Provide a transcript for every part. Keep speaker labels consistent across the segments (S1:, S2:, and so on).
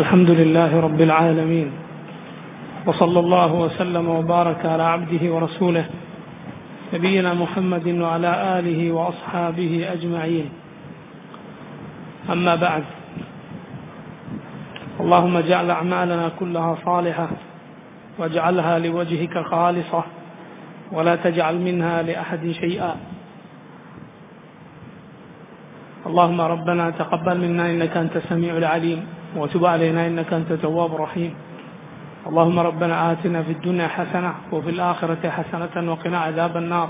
S1: الحمد لله رب العالمين وصلى الله وسلم وبارك على عبده ورسوله نبينا محمد وعلى آله وأصحابه أجمعين أما بعد اللهم اجعل أعمالنا كلها صالحة واجعلها لوجهك خالصة ولا تجعل منها لأحد شيئا اللهم ربنا تقبل منا إنك أنت السميع العليم وتب علينا إنك أنت التواب الرحيم اللهم ربنا آتنا في الدنيا حسنة وفي الآخرة حسنة وقنا عذاب النار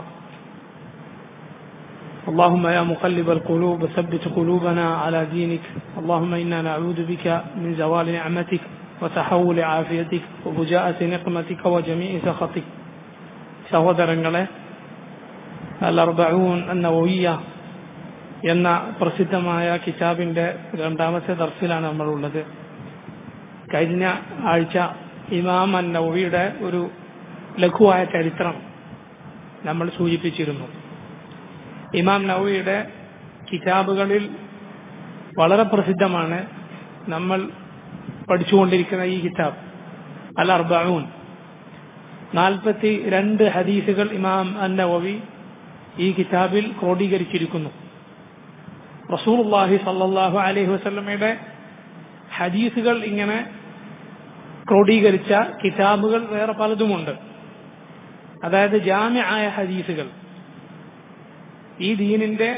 S1: اللهم يا مقلب القلوب ثبت قلوبنا على دينك اللهم إنا نعوذ بك من زوال نعمتك وتحول عافيتك وفجاءة نقمتك وجميع سخطك സഹോദരങ്ങളെ അൽ അർബഊൻ നവവിയ എന്ന പ്രസിദ്ധമായ കിതാബിന്റെ രണ്ടാമത്തെ ദർസിലാണ് നമ്മളുള്ളത് കഴിഞ്ഞ ആഴ്ച ഇമാം അൻ നവവിയുടെ ഒരു ലഘുവായ ചരിത്രം നമ്മൾ സൂചിപ്പിച്ചിരുന്നു ഇമാം നവവിയുടെ കിതാബുകളിൽ വളരെ പ്രസിദ്ധമാണ് നമ്മൾ പഠിച്ചുകൊണ്ടിരിക്കുന്ന ഈ കിതാബ് അൽ അർബഊൻ നാൽപ്പത്തി രണ്ട് ഹദീസുകൾ ഇമാം അന്നവവി ഈ കിതാബിൽ ക്രോഡീകരിച്ചിരിക്കുന്നു റസൂൽഹി സല്ലാഹു അലൈഹി വസ്ലമയുടെ ഹദീസുകൾ ഇങ്ങനെ ക്രോഡീകരിച്ച കിതാബുകൾ വേറെ പലതുമുണ്ട് അതായത് ജാമ്യ ആയ ഹദീസുകൾ ഈ ദീനിന്റെ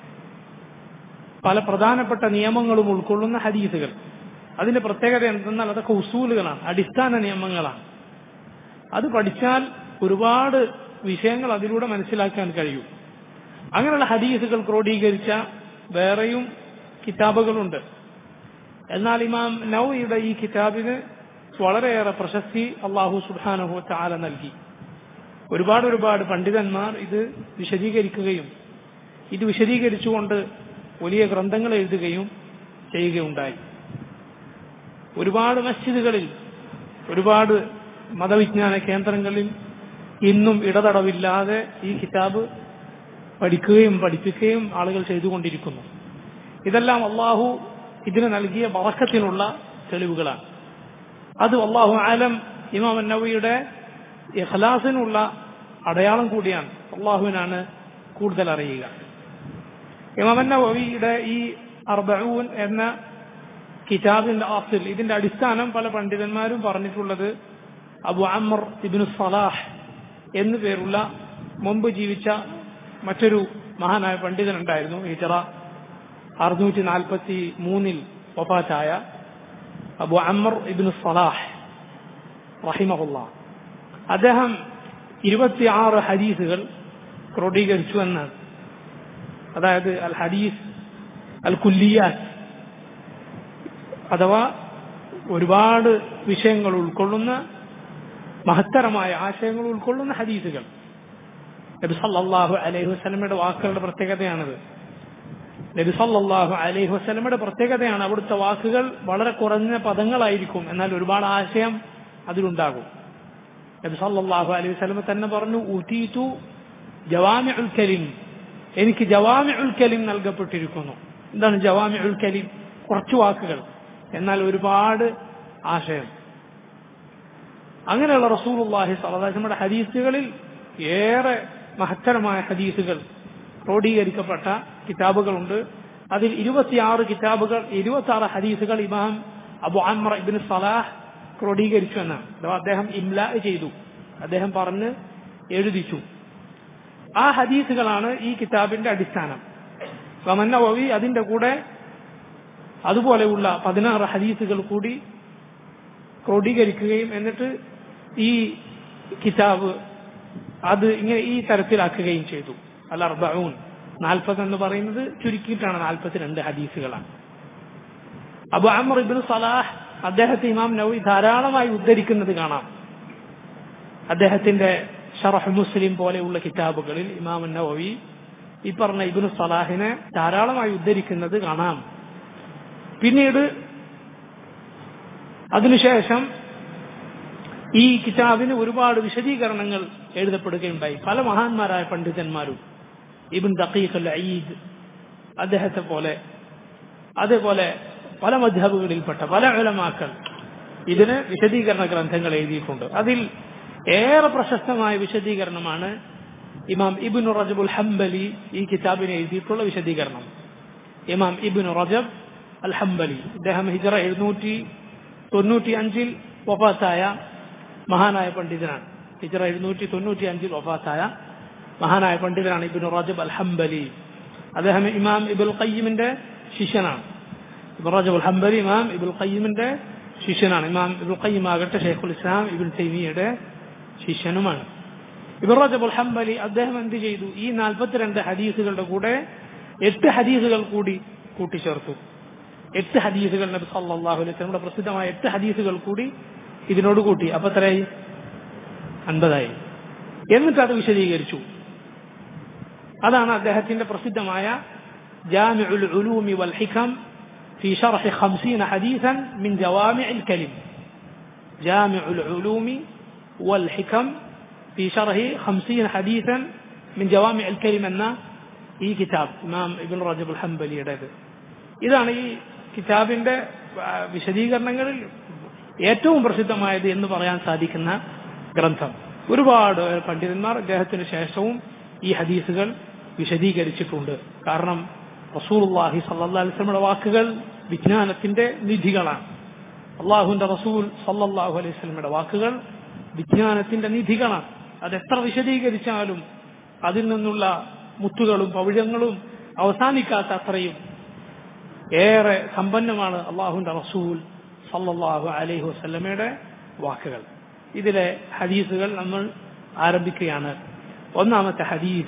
S1: പല പ്രധാനപ്പെട്ട നിയമങ്ങളും ഉൾക്കൊള്ളുന്ന ഹദീസുകൾ അതിന്റെ പ്രത്യേകത എന്തെന്നാൽ അതൊക്കെ ഉസൂലുകളാണ് അടിസ്ഥാന നിയമങ്ങളാണ് അത് പഠിച്ചാൽ ഒരുപാട് വിഷയങ്ങൾ അതിലൂടെ മനസ്സിലാക്കാൻ കഴിയും അങ്ങനെയുള്ള ഹദീസുകൾ ക്രോഡീകരിച്ച വേറെയും കിതാബുകളുണ്ട് എന്നാൽ ഇമാം നൌയുടെ ഈ കിതാബിന് വളരെയേറെ പ്രശസ്തി അള്ളാഹു സുബാനഹു താല നൽകി ഒരുപാട് ഒരുപാട് പണ്ഡിതന്മാർ ഇത് വിശദീകരിക്കുകയും ഇത് വിശദീകരിച്ചുകൊണ്ട് വലിയ ഗ്രന്ഥങ്ങൾ എഴുതുകയും ചെയ്യുകയുണ്ടായി ഒരുപാട് മസ്ജിദുകളിൽ ഒരുപാട് മതവിജ്ഞാന കേന്ദ്രങ്ങളിൽ ഇന്നും ഇടതടവില്ലാതെ ഈ കിതാബ് പഠിക്കുകയും പഠിപ്പിക്കുകയും ആളുകൾ ചെയ്തുകൊണ്ടിരിക്കുന്നു ഇതെല്ലാം അള്ളാഹു ഇതിന് നൽകിയ വറക്കത്തിനുള്ള തെളിവുകളാണ് അത് അള്ളാഹു ആലം ഇമാം നബിയുടെ ഇഖ്ലാസിനുള്ള അടയാളം കൂടിയാണ് അള്ളാഹുവിനാണ് കൂടുതൽ അറിയുക ഇമാം നബിയുടെ ഈ അർബഊൻ എന്ന കിതാബിന്റെ ആസിൽ ഇതിന്റെ അടിസ്ഥാനം പല പണ്ഡിതന്മാരും പറഞ്ഞിട്ടുള്ളത് അബു അമർ ഇബിനു സലാഹ് എന്നു പേരുള്ള മുമ്പ് ജീവിച്ച മറ്റൊരു മഹാനായ പണ്ഡിതൻ ഉണ്ടായിരുന്നു ഹിജറ അറുന്നൂറ്റി നാൽപ്പത്തി മൂന്നിൽ വഫാറ്റായ അബു അമർ ഇബിനു സലാഹ് റഹിമഹുല്ല അദ്ദേഹം ഇരുപത്തിയാറ് ഹദീസുകൾ ക്രോഡീകരിച്ചു എന്നാണ് അതായത് അൽ ഹദീസ് അൽ കുല്ലിയാസ് അഥവാ ഒരുപാട് വിഷയങ്ങൾ ഉൾക്കൊള്ളുന്ന മഹത്തരമായ ആശയങ്ങൾ ഉൾക്കൊള്ളുന്ന ഹദീസുകൾ നബി സല്ലാഹു അലൈഹി വസ്ലമയുടെ വാക്കുകളുടെ പ്രത്യേകതയാണിത് നബി സല്ലാഹു അലൈഹി വസ്ലമയുടെ പ്രത്യേകതയാണ് അവിടുത്തെ വാക്കുകൾ വളരെ കുറഞ്ഞ പദങ്ങളായിരിക്കും എന്നാൽ ഒരുപാട് ആശയം അതിലുണ്ടാകും നബി സല്ലാഹു അലൈഹി വസ്ലമ തന്നെ പറഞ്ഞു ഊറ്റീറ്റു ജവാമി ഉൽ കലിം എനിക്ക് ജവാമി ഉൽ കലിം നൽകപ്പെട്ടിരിക്കുന്നു എന്താണ് ജവാമി ഉൽ കലിം കുറച്ചു വാക്കുകൾ എന്നാൽ ഒരുപാട് ആശയം അങ്ങനെയുള്ള റസൂലുള്ളാഹി സ്വലാഹിന്റെ ഹദീസുകളിൽ ഏറെ മഹത്തരമായ ഹദീസുകൾ ക്രോഡീകരിക്കപ്പെട്ട കിതാബുകളുണ്ട് അതിൽ ഇരുപത്തിയാറ് കിതാബുകൾ ഇരുപത്തി ആറ് ഹദീസുകൾ ഇമാം അബു അമർ ഇബിൻ സലാഹ് ക്രോഡീകരിച്ചു എന്നാണ് അഥവാ അദ്ദേഹം ഇംല ചെയ്തു അദ്ദേഹം പറഞ്ഞ് എഴുതിച്ചു ആ ഹദീസുകളാണ് ഈ കിതാബിന്റെ അടിസ്ഥാനം വമന്നവി അതിന്റെ കൂടെ അതുപോലെയുള്ള പതിനാറ് ഹദീസുകൾ കൂടി ക്രോഡീകരിക്കുകയും എന്നിട്ട് ഈ കിതാബ് അത് ഇങ്ങനെ ഈ തരത്തിലാക്കുകയും ചെയ്തു അൽ അർബഊൻ നാൽപ്പത് എന്ന് പറയുന്നത് ചുരുക്കിയിട്ടാണ് നാൽപ്പത്തിരണ്ട് ഹദീസുകളാണ് അബു അമർ ഇബിൻ സലാഹ് അദ്ദേഹത്തെ ഇമാം നവി ധാരാളമായി ഉദ്ധരിക്കുന്നത് കാണാം അദ്ദേഹത്തിന്റെ ഷറഹ് മുസ്ലിം പോലെയുള്ള കിതാബുകളിൽ ഇമാം നവവി ഈ പറഞ്ഞ ഇബിൻ സലാഹിനെ ധാരാളമായി ഉദ്ധരിക്കുന്നത് കാണാം പിന്നീട് അതിനുശേഷം ഈ കിതാബിന് ഒരുപാട് വിശദീകരണങ്ങൾ എഴുതപ്പെടുകയുണ്ടായി പല മഹാന്മാരായ പണ്ഡിതന്മാരും ഇബിൻ ദഖീഖ് അൽ ഈദ് അദ്ദേഹത്തെ പോലെ അതേപോലെ പല മധ്യബുകളിൽപ്പെട്ട പല ഉലമാക്കൾ ഇതിന് വിശദീകരണ ഗ്രന്ഥങ്ങൾ എഴുതിയിട്ടുണ്ട് അതിൽ ഏറെ പ്രശസ്തമായ വിശദീകരണമാണ് ഇമാം ഇബിൻ റജബുൽ ഹംബലി ഈ കിതാബിന് എഴുതിയിട്ടുള്ള വിശദീകരണം ഇമാം ഇബിൻ റജബ് അൽ ഹംബലി ഇദ്ദേഹം ഹിജറ എഴുന്നൂറ്റി തൊണ്ണൂറ്റി അഞ്ചിൽ വഫാത്തായ മഹാനായ പണ്ഡിതനാണ് ഹിജറ എഴുന്നൂറ്റി തൊണ്ണൂറ്റി അഞ്ചിൽ വഫാത്തായ മഹാനായ പണ്ഡിതനാണ് ഇബിൻ റജബ് അൽ ഹംബലി അദ്ദേഹം ഇമാം ഇബുൽ ഖയ്യിമിന്റെ ശിഷ്യനാണ് ഇബിൻ റജബ് അൽ ഹംബലി ഇമാം ഇബുൽ ഖയ്യിമിന്റെ ശിഷ്യനാണ് ഇമാം ഇബുൽ ഖയ്യിം ആകട്ടെ ഷെയ്ഖുൽ ഇസ്ലാം ഇബിൻ തൈമിയുടെ ശിഷ്യനുമാണ് ഇബിൻ റജബ് അൽ ഹംബലി അദ്ദേഹം എന്ത് ചെയ്തു ഈ നാൽപ്പത്തിരണ്ട് ഹദീസുകളുടെ കൂടെ എട്ട് ഹദീസുകൾ കൂടി കൂട്ടിച്ചേർത്തു എട്ട് ഹദീസുകൾ നബി സല്ലല്ലാഹു അലൈഹി വസല്ലമയുടെ പ്രസിദ്ധമായ എട്ട് ഹദീസുകൾ കൂടി ഇതിനോട് കൂട്ടി അപ്പൊ എത്രയായി അൻപതായി എന്നിട്ട് അത് വിശദീകരിച്ചു അതാണ് അദ്ദേഹത്തിന്റെ പ്രസിദ്ധമായ ജാമിഉൽ ഉലൂമി വൽ ഹികം في شرح خمسين حديثا من جوامع الكلم جامع العلوم والحكم في شرح خمسين حديثا من جوامع الكلم എന്ന ഈ കിതാബ് ഇമാം ഇബിൻ റജബ് അൽ ഹംബലിയുടേത് ഇതാണ് ഈ കിതാബിന്റെ വിശദീകരണങ്ങളിൽ ഏറ്റവും പ്രസിദ്ധമായത് എന്ന് പറയാൻ സാധിക്കുന്ന ഗ്രന്ഥം ഒരുപാട് പണ്ഡിതന്മാർ അദ്ദേഹത്തിന് ശേഷവും ഈ ഹദീസുകൾ വിശദീകരിച്ചിട്ടുണ്ട് കാരണം റസൂൽഹി സല്ലാ അലിസ്ലമിയുടെ വാക്കുകൾ വിജ്ഞാനത്തിന്റെ നിധികളാണ് അള്ളാഹുവിന്റെ റസൂൽ സല്ലാഹു അലൈഹി സ്വലമിയുടെ വാക്കുകൾ വിജ്ഞാനത്തിന്റെ നിധികളാണ് അതെത്ര വിശദീകരിച്ചാലും അതിൽ നിന്നുള്ള മുത്തുകളും പവിഴങ്ങളും അവസാനിക്കാത്ത അത്രയും ഏറെ സമ്പന്നമാണ് അള്ളാഹുന്റെ റസൂൽ സല്ലല്ലാഹു അലൈഹി വസല്ലമയുടെ വാക്കുകൾ ഇതിലെ ഹദീസുകൾ നമ്മൾ ആരംഭിക്കുകയാണ് ഒന്നാമത്തെ ഹദീസ്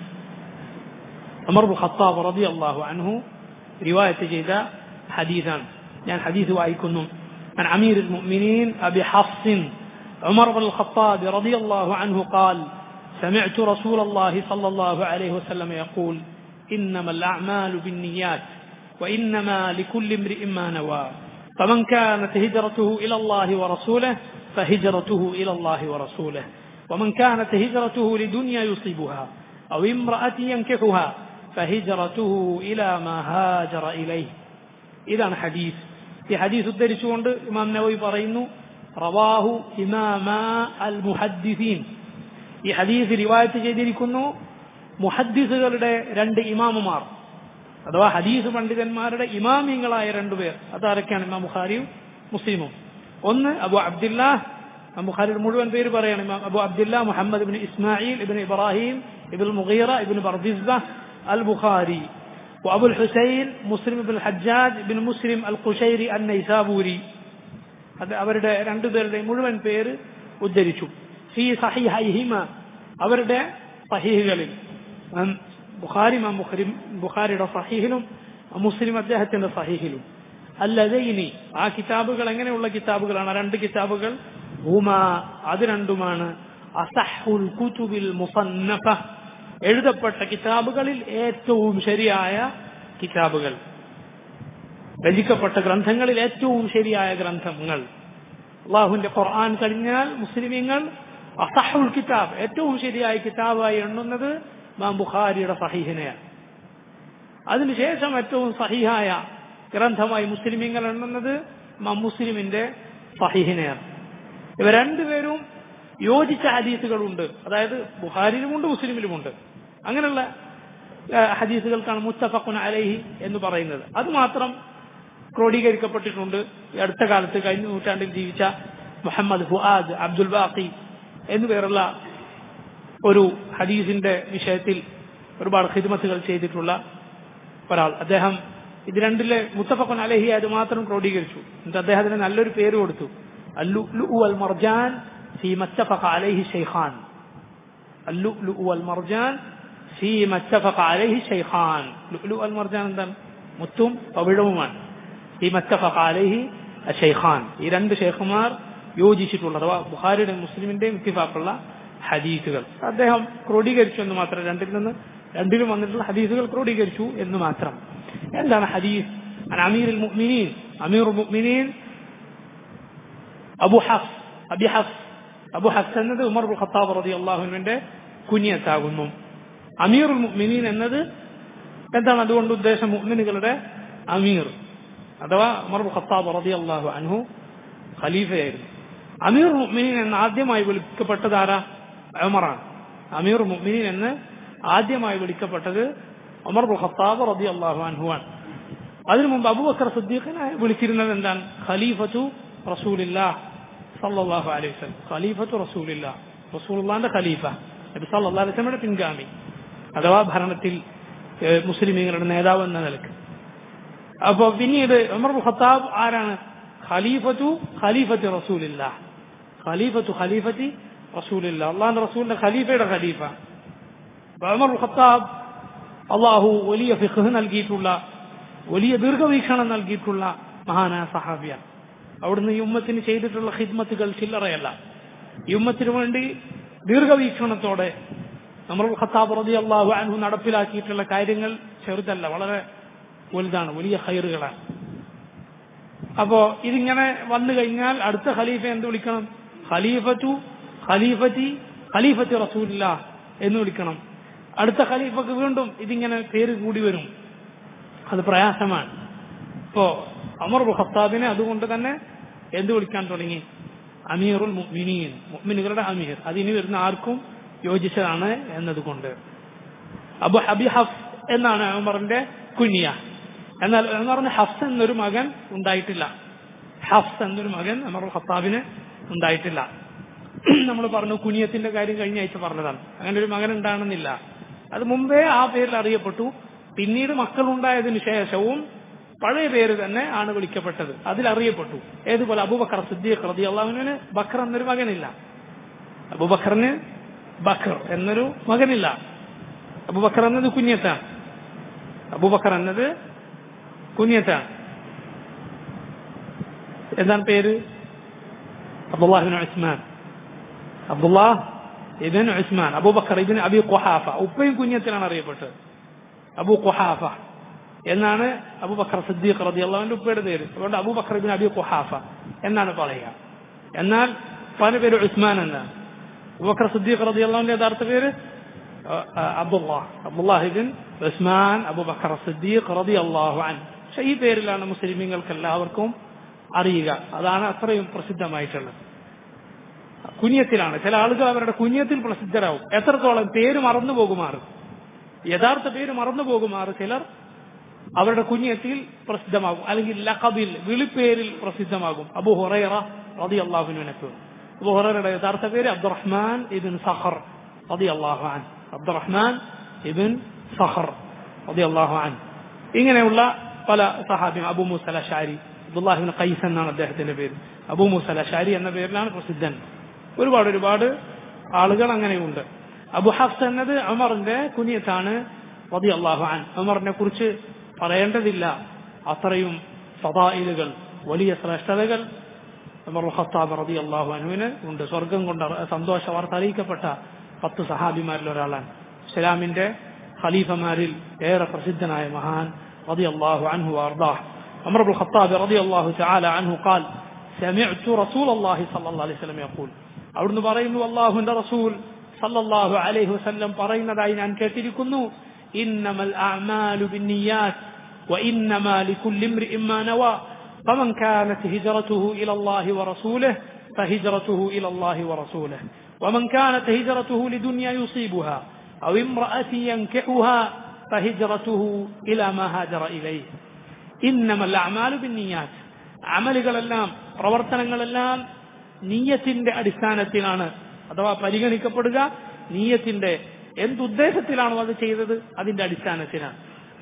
S1: അമർ ഖത്താബ് റബി അള്ളാഹു അൻഹു റിവായത്ത് ചെയ്ത ഹദീസാണ് ഞാൻ ഹദീസ് വായിക്കുന്നു عن أمير المؤمنين أبي حفص عمر بن الخطاب رضي الله عنه قال سمعت رسول الله صلى الله عليه وسلم يقول إنما الأعمال بالنيات وإنما لكل امرئ ما نوى فمن كانت هجرته إلى الله ورسوله فهجرته إلى الله ورسوله ومن كانت هجرته لدنيا يصيبها أو امرأة ينكحها فهجرته إلى ما هاجر إليه إذا حديث في حديث الدرس عند إمام نووي برينو رواه إمام المحدثين ഈ ഹദീസ് റിവായത്ത് ചെയ്തിരിക്കുന്നു മുഹദ്ദിസുകളുടെ രണ്ട് ഇമാമുമാർ അഥവാ ഹദീസ് പണ്ഡിതന്മാരുടെ ഇമാമിങ്ങളായ രണ്ടുപേർ അതാരൊക്കെയാണ് ഇമാം ബുഖാരിയും മുസ്ലിമും ഒന്ന് അബു അബ്ദുല്ലാ ബുഖാരിയുടെ മുഴുവൻ പേര് പറയണം Imam Abu Abdullah Muhammad ibn Ismail ibn Ibrahim ibn Mughira ibn Bardizbah al Bukhari وأبو الحسين مسلم بن الحجاج بن مسلم القشيري النيسابوري അത് അവരുടെ രണ്ടുപേരുടെ മുഴുവൻ പേര് ഉദ്ധരിച്ചു ഫി സഹിഹൈഹിമ അവരുടെ സഹീഹുകളിൽ ബുഖാരി ബുഖാരി ബുഖാരിയുടെ സഹീഹിലും മുസ്ലിം അദ്ദേഹത്തിന്റെ സഹീഹിലും അല്ലതൈനി ആ കിതാബുകൾ എങ്ങനെയുള്ള കിതാബുകളാണ് രണ്ട് കിതാബുകൾ ഹുമ അത് രണ്ടുമാണ് അസഹുൽ കുതുബിൽ മുസന്നഫ എഴുതപ്പെട്ട കിതാബുകളിൽ ഏറ്റവും ശരിയായ കിതാബുകൾ രചിക്കപ്പെട്ട ഗ്രന്ഥങ്ങളിൽ ഏറ്റവും ശരിയായ ഗ്രന്ഥങ്ങൾ അള്ളാഹുവിന്റെ ഖുർആൻ കഴിഞ്ഞാൽ മുസ്ലിമീങ്ങൾ അസഹുൽ കിതാബ് ഏറ്റവും ശരിയായ കിതാബായി എണ്ണുന്നത് മാം ബുഖാരിയുടെ സഹീഹിനെയാണ് അതിനുശേഷം ഏറ്റവും സഹിഹായ ഗ്രന്ഥമായി മുസ്ലിമീങ്ങൾ എണ്ണുന്നത് മാം മുസ്ലിമിന്റെ സഹീഹിനെയാണ് ഇവ രണ്ടുപേരും യോജിച്ച ഹദീസുകളുണ്ട് അതായത് ബുഹാരിയിലുമുണ്ട് മുസ്ലിമിലുമുണ്ട് അങ്ങനെയുള്ള ഹദീസുകൾക്കാണ് മുസ്തഫഖുൻ അലൈഹി എന്ന് പറയുന്നത് അത് മാത്രം ക്രോഡീകരിക്കപ്പെട്ടിട്ടുണ്ട് ഈ അടുത്ത കാലത്ത് കഴിഞ്ഞ നൂറ്റാണ്ടിൽ ജീവിച്ച മുഹമ്മദ് ഫുആദ് അബ്ദുൽ ബാഖി എന്നുപേരുള്ള ഒരു ഹദീസിന്റെ വിഷയത്തിൽ ഒരുപാട് ഹിദ്മത്തുകൾ ചെയ്തിട്ടുള്ള ഒരാൾ അദ്ദേഹം ഇത് രണ്ടിലെ മുത്തഫഖുൻ അലഹി അത് മാത്രം ക്രോഡീകരിച്ചു എന്നിട്ട് അദ്ദേഹത്തിന് നല്ലൊരു പേര് കൊടുത്തു اللؤلؤ والمرجان فيما اتفق عليه الشيخان اللؤلؤ والمرجان فيما اتفق عليه الشيخان لؤلؤ والمرجان എന്താണ് മുത്തും പവിഴവുമാണ് فيما اتفق عليه الشيخان ഈ രണ്ട് ഷെയ്ഖുമാർ യോജിച്ചിട്ടുള്ള അഥവാ ബുഖാരിയുടെയും മുസ്ലിമിന്റെയും ഇത്തിഫാക്കുള്ള ഹദീസുകൾ അദ്ദേഹം ക്രോഡീകരിച്ചു എന്ന് മാത്രം രണ്ടിൽ നിന്ന് രണ്ടിലും വന്നിട്ടുള്ള ഹദീസുകൾ ക്രോഡീകരിച്ചു എന്ന് മാത്രം എന്താണ് ഹദീസ് അമീർ മുഅ്മിനീൻ അമീർ മുഅ്മിനീൻ Abu Hafs Abi Hafs Abu Hafs എന്നത് ഉമർ ബുൽ ഖത്താബ് റതി അള്ളാഹുവിന്റെ കുനിയത്താകുന്നു അമീറുൽ മുഅ്മിനീൻ എന്നത് എന്താണ് അതുകൊണ്ട് ഉദ്ദേശം മുഅ്മിനുകളുടെ അമീർ അഥവാ ഉമർ ഖത്താബ് റതി അള്ളാഹു അൻഹു ഖലീഫയായിരുന്നു അമീർ മുഅ്മിനീൻ എന്ന് ആദ്യമായി വിളിക്കപ്പെട്ടത് ആരാ ഉമറാണ് അമീർ മുഅ്മിനീൻ എന്ന് ആദ്യമായി വിളിക്കപ്പെട്ടത് ഉമർ ഖത്താബ് റതി അള്ളാഹു അൻഹു ആണ് അതിനു മുമ്പ് അബൂബക്കർ സിദ്ദീഖിനെ വിളിച്ചിരുന്നത് എന്താണ് ഖലീഫത്തു റസൂലില്ലാ സല്ലല്ലാഹു അലൈഹി വസല്ലം ഖലീഫത്തു റസൂലില്ലാ റസൂലുള്ളാന്റെ ഖലീഫ നബി സല്ലല്ലാഹു അലൈഹി വസല്ലമയുടെ പിൻഗാമി അഥവാ ഭരണത്തിൽ ഏഹ്, മുസ്ലിമീങ്ങളുടെ നേതാവ് എന്ന നിലക്ക് അപ്പൊ പിന്നീട് ഉമർ ബിൻ ഖത്താബ് ആരാണ് ഖലീഫത്തു ഖലീഫത്തി റസൂലില്ല ഖലീഫത്തു ഖലീഫത്തി റസൂലില്ല അള്ളാഹിന്റെ റസൂലിന്റെ ഖലീഫയുടെ ഖലീഫ അപ്പൊ ഉമർ ബിൻ ഖത്താബ് അള്ളാഹു വലിയ ഫിഖ് നൽകിയിട്ടുള്ള വലിയ ദീർഘവീക്ഷണം നൽകിയിട്ടുള്ള മഹാനായ സഹാബിയ അവിടുന്ന് ഈ ഉമ്മത്തിന് ചെയ്തിട്ടുള്ള ഖിദ്മത്തുകൾ ചില്ലറയല്ല ഈ ഉമ്മത്തിന് വേണ്ടി ദീർഘവീക്ഷണത്തോടെ നമ്മൾ ഖത്താബ് റതി അള്ളാഹു അൻഹു നടപ്പിലാക്കിയിട്ടുള്ള കാര്യങ്ങൾ ചെറുതല്ല വളരെ വലുതാണ് വലിയ ഹൈറുകളാണ് അപ്പോ ഇതിങ്ങനെ വന്നു കഴിഞ്ഞാൽ അടുത്ത ഖലീഫ എന്ത് വിളിക്കണം ഖലീഫത്തു ഖലീഫത്തി ഖലീഫത്തി റസൂലില്ല എന്ന് വിളിക്കണം അടുത്ത ഖലീഫക്ക് വീണ്ടും ഇതിങ്ങനെ പേര് കൂടി വരും അത് പ്രയാസമാണ് ഇപ്പോ അമർ ബുൽ ഖത്താബിനെ അതുകൊണ്ട് തന്നെ എന്ത് വിളിക്കാൻ തുടങ്ങി അമീറുൽ മുഅ്മിനീൻ മുഅ്മിനുകളുടെ അമീർ അതിനി വരുന്ന ആർക്കും യോജിച്ചതാണ് എന്നതുകൊണ്ട് അബു ഹബി ഹഫ് എന്നാണ് ഉമറിന്റെ കുഞ്ഞിയ എന്നാൽ ഉമറിന് ഹഫ്സ് എന്നൊരു മകൻ ഉണ്ടായിട്ടില്ല ഹഫ്സ് എന്നൊരു മകൻ ഉമർ ഖത്താബിന് ഉണ്ടായിട്ടില്ല നമ്മൾ പറഞ്ഞു കുനിയത്തിന്റെ കാര്യം കഴിഞ്ഞ ആഴ്ച പറഞ്ഞതാണ് അങ്ങനെ ഒരു മകൻ ഉണ്ടാകണമെന്നില്ല അത് മുമ്പേ ആ പേരിൽ അറിയപ്പെട്ടു പിന്നീട് മക്കളുണ്ടായതിനു ശേഷവും പഴയ പേര് തന്നെ ആണ് വിളിക്കപ്പെട്ടത് അതിൽ അറിയപ്പെട്ടു ഏതുപോലെ അബൂബക്കർ സിദ്ദീഖ് റതി അള്ളാഹുവിന് ബക്കർ എന്നൊരു മകനില്ല അബൂബക്കറിന് ബക്കർ എന്നൊരു മകനില്ല അബൂബക്കർ എന്നത് കുഞ്ഞത്താണ് അബൂബക്കർ എന്നത് കുഞ്ഞത്താണ് എന്താണ് പേര് അബ്ദുല്ലാഹിബിൻ ഉസ്മാൻ അബ്ദുല്ലാഹ് ഇബിൻ ഉസ്മാൻ അബൂബക്കർ ഇബിൻ അബി ഖുഹാഫ ഉപ്പയും കുഞ്ഞത്തിലാണ് അറിയപ്പെട്ടത് അബു ഖുഹാഫ എന്നാണ് അബൂബക്കർ സിദ്ദീഖ് റതി അള്ളാഹുവിന്റെ ഉപ്പയുടെ പേര് അതുകൊണ്ട് അബൂബക്കർ ഇബിൻ അബി ഖുഹാഫ എന്നാണ് പറയുക എന്നാൽ പല പേര് ഉസ്മാൻ എന്നാണ് അബൂബക്കർ സിദ്ദീഖ് റതി അള്ളാഹുവിന്റെ യഥാർത്ഥ പേര് അബ്ദുല്ലാഹ് അബ്ദുല്ലാഹിബിൻ ഉസ്മാൻ അബൂബക്കർ സിദ്ദീഖ് റതി അള്ളാഹു അൻ പക്ഷെ ഈ പേരിലാണ് മുസ്ലിമീങ്ങൾക്ക് എല്ലാവർക്കും അറിയുക അതാണ് അത്രയും പ്രസിദ്ധമായിട്ടുള്ളത് കുഞ്ഞത്തിലാണ് ചില ആളുകൾ അവരുടെ കുഞ്ഞത്തിൽ പ്രസിദ്ധരാകും എത്രത്തോളം പേര് മറന്നു പോകുമാറ് യഥാർത്ഥ പേര് മറന്നു പോകുമാറ് ചിലർ അവരുടെ കുഞ്ഞത്തിൽ പ്രസിദ്ധമാകും അല്ലെങ്കിൽ ലഖബിൽ വിളിപ്പേരിൽ പ്രസിദ്ധമാകും അബു ഹുറൈറ റതി അള്ളാഹുവിനൊക്കെ അബു ഹുറൈറയുടെ യഥാർത്ഥ പേര് അബ്ദുറഹ്മാൻ ഇബിൻ സഹർ റതി അള്ളാഹു അൻ അബ്ദുറഹ്മാൻ ഇബിൻ സഹർ റതി അള്ളാഹു അൻ ഇങ്ങനെയുള്ള പല സഹാബിയും അബു മുസല ഷാരി അബ്ദുല്ലാഹിബിൻ ഖൈസ് എന്നാണ് അദ്ദേഹത്തിന്റെ പേര് അബു മുസല ഷാരി എന്ന പേരിലാണ് പ്രസിദ്ധൻ ഒരുപാട് ഒരുപാട് ആളുകൾ അങ്ങനെയുണ്ട് അബു ഹഫ്സ് എന്നത് അമറിന്റെ കുനിയത്താണ് റതി അള്ളാഹു അൻ അമറിനെ കുറിച്ച് പറയേണ്ടതില്ല അത്രയും ഫതായിലുകൾ വലിയ ശ്രേഷ്ഠതകൾ ഉമർ ഖത്താബ് റതി അള്ളാഹു അനുവിന് ഉണ്ട് സ്വർഗം കൊണ്ട് സന്തോഷ വാർത്ത അറിയിക്കപ്പെട്ട പത്ത് സഹാബിമാരിൽ ഒരാളാണ് ഇസ്ലാമിന്റെ ഖലീഫമാരിൽ ഏറെ പ്രസിദ്ധനായ മഹാൻ റതി അള്ളാഹു അൻഹു വാർദാഹ് عمر بن الخطاب رضي الله تعالى عنه قال سمعت رسول الله صلى الله عليه وسلم يقول അവിടുന്ന് പറയുന്നു അള്ളാഹുവിന്റെ റസൂൽ സല്ലല്ലാഹു അലൈഹി വസല്ലം പറയുന്നതായി ഞാൻ കേട്ടിരിക്കുന്നു ഇന്നമൽ അഅമാലു ബിന്നിയാത്ത് وإنما لكل امرئ ما نوى فمن كانت هجرته إلى الله ورسوله فهجرته إلى الله ورسوله ومن كانت هجرته لدنيا يصيبها أو امرأة ينكحها فهجرته إلى ما هاجر إليه إنما الأعمال بالنيات അമലുകളെല്ലാം പ്രവർത്തനങ്ങളെല്ലാം നീയത്തിന്റെ അടിസ്ഥാനത്തിലാണ് അഥവാ പരിഗണിക്കപ്പെടുക നീയത്തിന്റെ എന്തുദ്ദേശത്തിലാണോ അത് ചെയ്തത് അതിന്റെ അടിസ്ഥാനത്തിലാണ്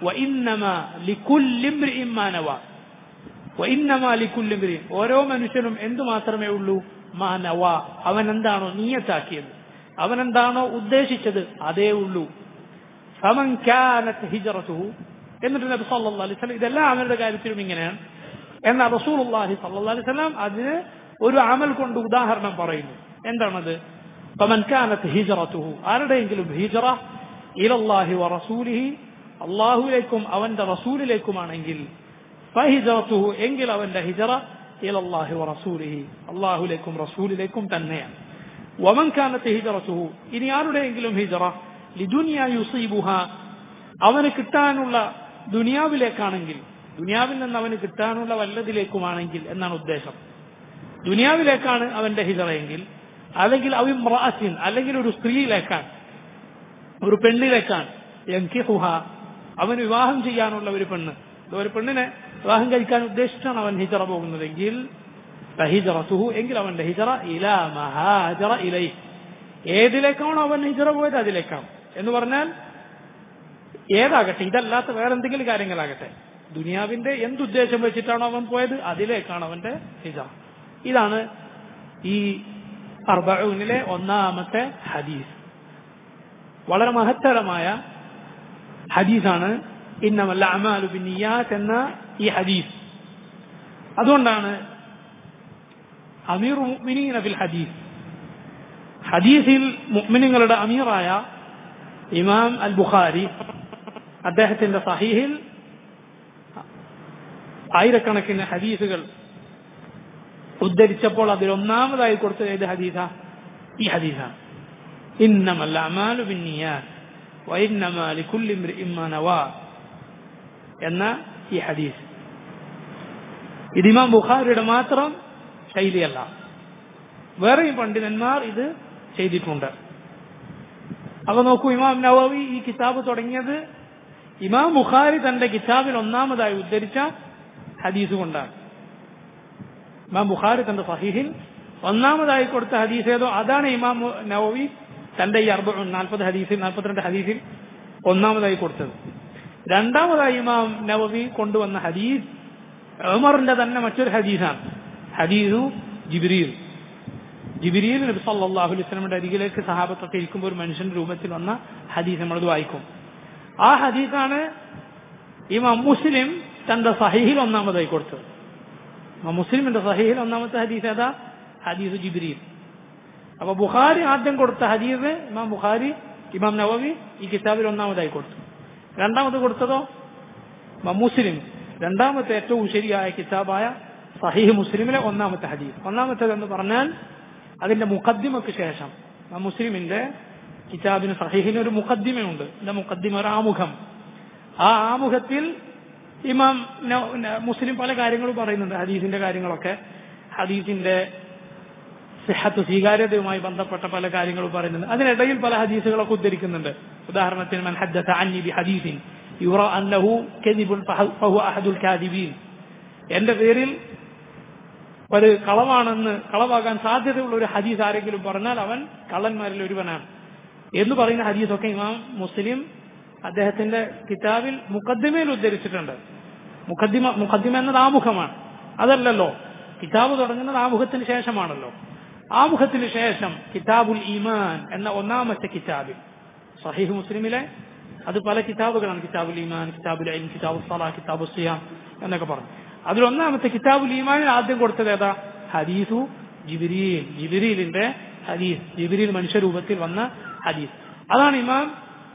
S1: ഓരോ മനുഷ്യനും എന്തു മാത്രമേ ഉള്ളൂ മാനവ അവൻ എന്താണോ നീയത്താക്കിയത് അവൻ എന്താണോ ഉദ്ദേശിച്ചത് അതേ ഉള്ളൂ സമൻ ഹിജറത്തുഹു എന്നിട്ട് നബി സല്ലല്ലാഹു അലൈഹി വസല്ലം ഇതെല്ലാം അവരുടെ കാര്യത്തിലും ഇങ്ങനെയാണ് എന്നാൽ റസൂലുള്ളാഹി സല്ലല്ലാഹു അലൈഹി വസല്ലം അതിന് ഒരു അമൽ കൊണ്ട് ഉദാഹരണം പറയുന്നു എന്താണത് ഫമൻ കാനത്ത് ഹിജറത്തുഹു ആരുടെയെങ്കിലും ഹിജറ ഇലല്ലാഹി വറസൂലിഹി അള്ളാഹുലേക്കും അവന്റെ റസൂലിലേക്കുമാണെങ്കിൽ ഫഹിജറത്തുഹു എങ്കിൽ അവന്റെ ഹിജറ ഇലല്ലാഹി വറസൂലിഹി അള്ളാഹുലേക്കും റസൂലിലേക്കും തന്നെയാണ് വമൻ കാനത്ത് ഹിജറത്തുഹു ഇനി ആരുടെയെങ്കിലും ഹിജറ ലിദുനിയ യുസീബുഹ അവന് കിട്ടാനുള്ള ദുനിയാവിലേക്കാണെങ്കിൽ ദുനിയാവിൽ നിന്ന് അവന് കിട്ടാനുള്ള വല്ലതിലേക്കുമാണെങ്കിൽ എന്നാണ് ഉദ്ദേശം ദുനിയാവിലേക്കാണ് അവന്റെ ഹിജറയെങ്കിൽ അല്ലെങ്കിൽ അവിമ്രാസിൻ അല്ലെങ്കിൽ ഒരു സ്ത്രീയിലേക്കാണ് ഒരു പെണ്ണിലേക്കാണ് യങ്കിഹുഹ അവൻ വിവാഹം ചെയ്യാനുള്ള ഒരു പെണ്ണ് ഒരു പെണ്ണിനെ വിവാഹം കഴിക്കാൻ ഉദ്ദേശിച്ചാണ് അവൻ ഹിജറ പോകുന്നതെങ്കിൽ ഫഹിജറത്തുഹു എങ്കിൽ അവന്റെ ഹിജറ ഇല മഹാജറ ഇലൈ ഏതിലേക്കാണോ അവൻ ഹിജറ പോയത് അതിലേക്കാണ് എന്ന് പറഞ്ഞാൽ ഏതാകട്ടെ ഇതല്ലാത്ത വേറെന്തെങ്കിലും കാര്യങ്ങളാകട്ടെ ദുനിയാവിന്റെ എന്തുദ്ദേശം വെച്ചിട്ടാണോ അവൻ പോയത് അതിലേക്കാണ് അവന്റെ ഹിജറ ഇതാണ് ഈ അർബഊനിലെ ഒന്നാമത്തെ ഹദീസ് വളരെ മഹത്തരമായ ഹദീസാണ് ഇന്നമല്ല അമാലു ബിന്നിയാത്ത് എന്ന ഈ ഹദീസ് അതുകൊണ്ടാണ് അമീർ മുഅ്മിനീന ഫിൽ ഹദീസ് ഹദീസിൽ മുഅ്മിനീങ്ങളുടെ അമീറായ ഇമാം അൽ ബുഖാരി അദ്ദേഹത്തിന്റെ സഹീഹിൽ ആയിരക്കണക്കിന് ഹദീസുകൾ ഉദ്ധരിച്ചപ്പോൾ അതിൽ ഒന്നാമതായി കൊടുത്തത് ഏത് ഹദീസ ഈ ഹദീസാണ് ഇന്നമല്ല അമാലു ബിന്നിയാത്ത് وإنما لكل امرئ ما نوى എന്ന ഈ ഹദീസ് ഇത് ഇമാം ബുഖാരിയുടെ മാത്രം ശൈലിയല്ല വേറെയും പണ്ഡിതന്മാർ ഇത് ചെയ്തിട്ടുണ്ട് അപ്പൊ നോക്കൂ ഇമാം നവവി ഈ കിതാബ് തുടങ്ങിയത് ഇമാം ബുഖാരി തന്റെ കിതാബിൽ ഒന്നാമതായി ഉദ്ധരിച്ച ഹദീസ് കൊണ്ടാണ് ഇമാം ബുഖാരി തന്റെ സഹീഹിൽ ഒന്നാമതായി കൊടുത്ത ഹദീസ് ഏതോ അതാണ് ഇമാം നവവി തന്റെ ഈ അർബ നാൽപ്പത് ഹദീസിൽ നാൽപ്പത്തിരണ്ട് ഹദീസിൽ ഒന്നാമതായി കൊടുത്തത് രണ്ടാമതായി ഇമാം നവവി കൊണ്ടുവന്ന ഹദീസ് ഉമറിന്റെ തന്നെ മറ്റൊരു ഹദീസാണ് ഹദീസു ജിബ്രീൽ ജിബിരിയിൽ നബി സല്ലല്ലാഹു അലൈഹി വസല്ലമയുടെ അരികിലേക്ക് സഹാബത്തൊക്കെ ഇരിക്കുമ്പോൾ ഒരു മനുഷ്യന്റെ രൂപത്തിൽ വന്ന ഹദീസ് നമ്മളത് വായിക്കും ആ ഹദീസാണ് ഇമാം മുസ്ലിം തന്റെ സഹീഹിൽ ഒന്നാമതായി കൊടുത്തത് ഇമാം മുസ്ലിമിന്റെ സഹീഹിൽ ഒന്നാമത്തെ ഹദീസ് ഏതാ ഹദീസ് ജിബ്രീൽ അപ്പൊ ബുഖാരി ആദ്യം കൊടുത്ത ഹദീസ് ഇമാം ബുഖാരി ഇമാം നവവി ഈ കിതാബിൽ ഒന്നാമതായി കൊടുത്തു രണ്ടാമത് കൊടുത്തതോ ഇമാം മുസ്ലിം രണ്ടാമത്തെ ഏറ്റവും ശരിയായ കിതാബായ സഹീഹ് മുസ്ലിമിലെ ഒന്നാമത്തെ ഹദീസ് ഒന്നാമത്തേത് എന്ന് പറഞ്ഞാൽ അതിന്റെ മുഖദ്ദിമക്ക് ശേഷം ആ മുസ്ലിമിന്റെ കിതാബിന് സഹീഹിന് ഒരു മുഖദ്ദിമയുണ്ട് എന്റെ മുഖദ്ദിമ ഒരു ആമുഖം ആ ആമുഖത്തിൽ ഇമാം ന- ന- മുസ്ലിം പല കാര്യങ്ങളും പറയുന്നുണ്ട് ഹദീസിന്റെ കാര്യങ്ങളൊക്കെ ഹദീസിന്റെ സിഹത്ത് സ്വീകാര്യതയുമായി ബന്ധപ്പെട്ട പല കാര്യങ്ങളും പറയുന്നുണ്ട് അതിനിടയിൽ പല ഹദീസുകളൊക്കെ ഉദ്ധരിക്കുന്നുണ്ട് ഉദാഹരണത്തിന് മൻ ഹദ്ദസ അന്നി ബി ഹദീസിൻ യുറ അന്നഹു കദിബുൻ ഫഹ- ഫഹുവ അഹദുൽ കാദിബീൻ എന്റെ പേരിൽ ഒരു കളവാണെന്ന് കളവാകാൻ സാധ്യതയുള്ള ഒരു ഹദീസ് ആരെങ്കിലും പറഞ്ഞാൽ അവൻ കള്ളന്മാരിൽ ഒരുവനാണ് എന്ന് പറയുന്ന ഹദീസൊക്കെ ഇമാം മുസ്ലിം അദ്ദേഹത്തിന്റെ കിതാബിൽ മുഖദ്ദിമയിൽ ഉദ്ധരിച്ചിട്ടുണ്ട് മുഖദ്ദിമ മുഖദ്ദിമ എന്നത് ആമുഖമാണ് അതല്ലല്ലോ കിതാബ് തുടങ്ങുന്നത് ആമുഖത്തിന് ശേഷമാണല്ലോ ആമുഖത്തിന് ശേഷം കിതാബുൽ ഈമാൻ എന്ന ഒന്നാമത്തെ കിതാബിൽ സഹീഹ് മുസ്ലിമിലെ അത് പല കിതാബുകളാണ് കിതാബുൽ ഈമാൻ കിതാബുൽ അയിൻ കിതാബുൽ സലാ കിതാബുൽ സിയാം എന്നൊക്കെ പറഞ്ഞു അതിൽ ഒന്നാമത്തെ കിതാബുൽ ഈമാനിൽ ആദ്യം കൊടുത്തത് ഏതാ ഹദീസു ജിബിരിയിൽ ജിബിരിലിന്റെ ഹദീസ് ജിബിരിൽ മനുഷ്യരൂപത്തിൽ വന്ന ഹദീസ് അതാണ് ഇമാം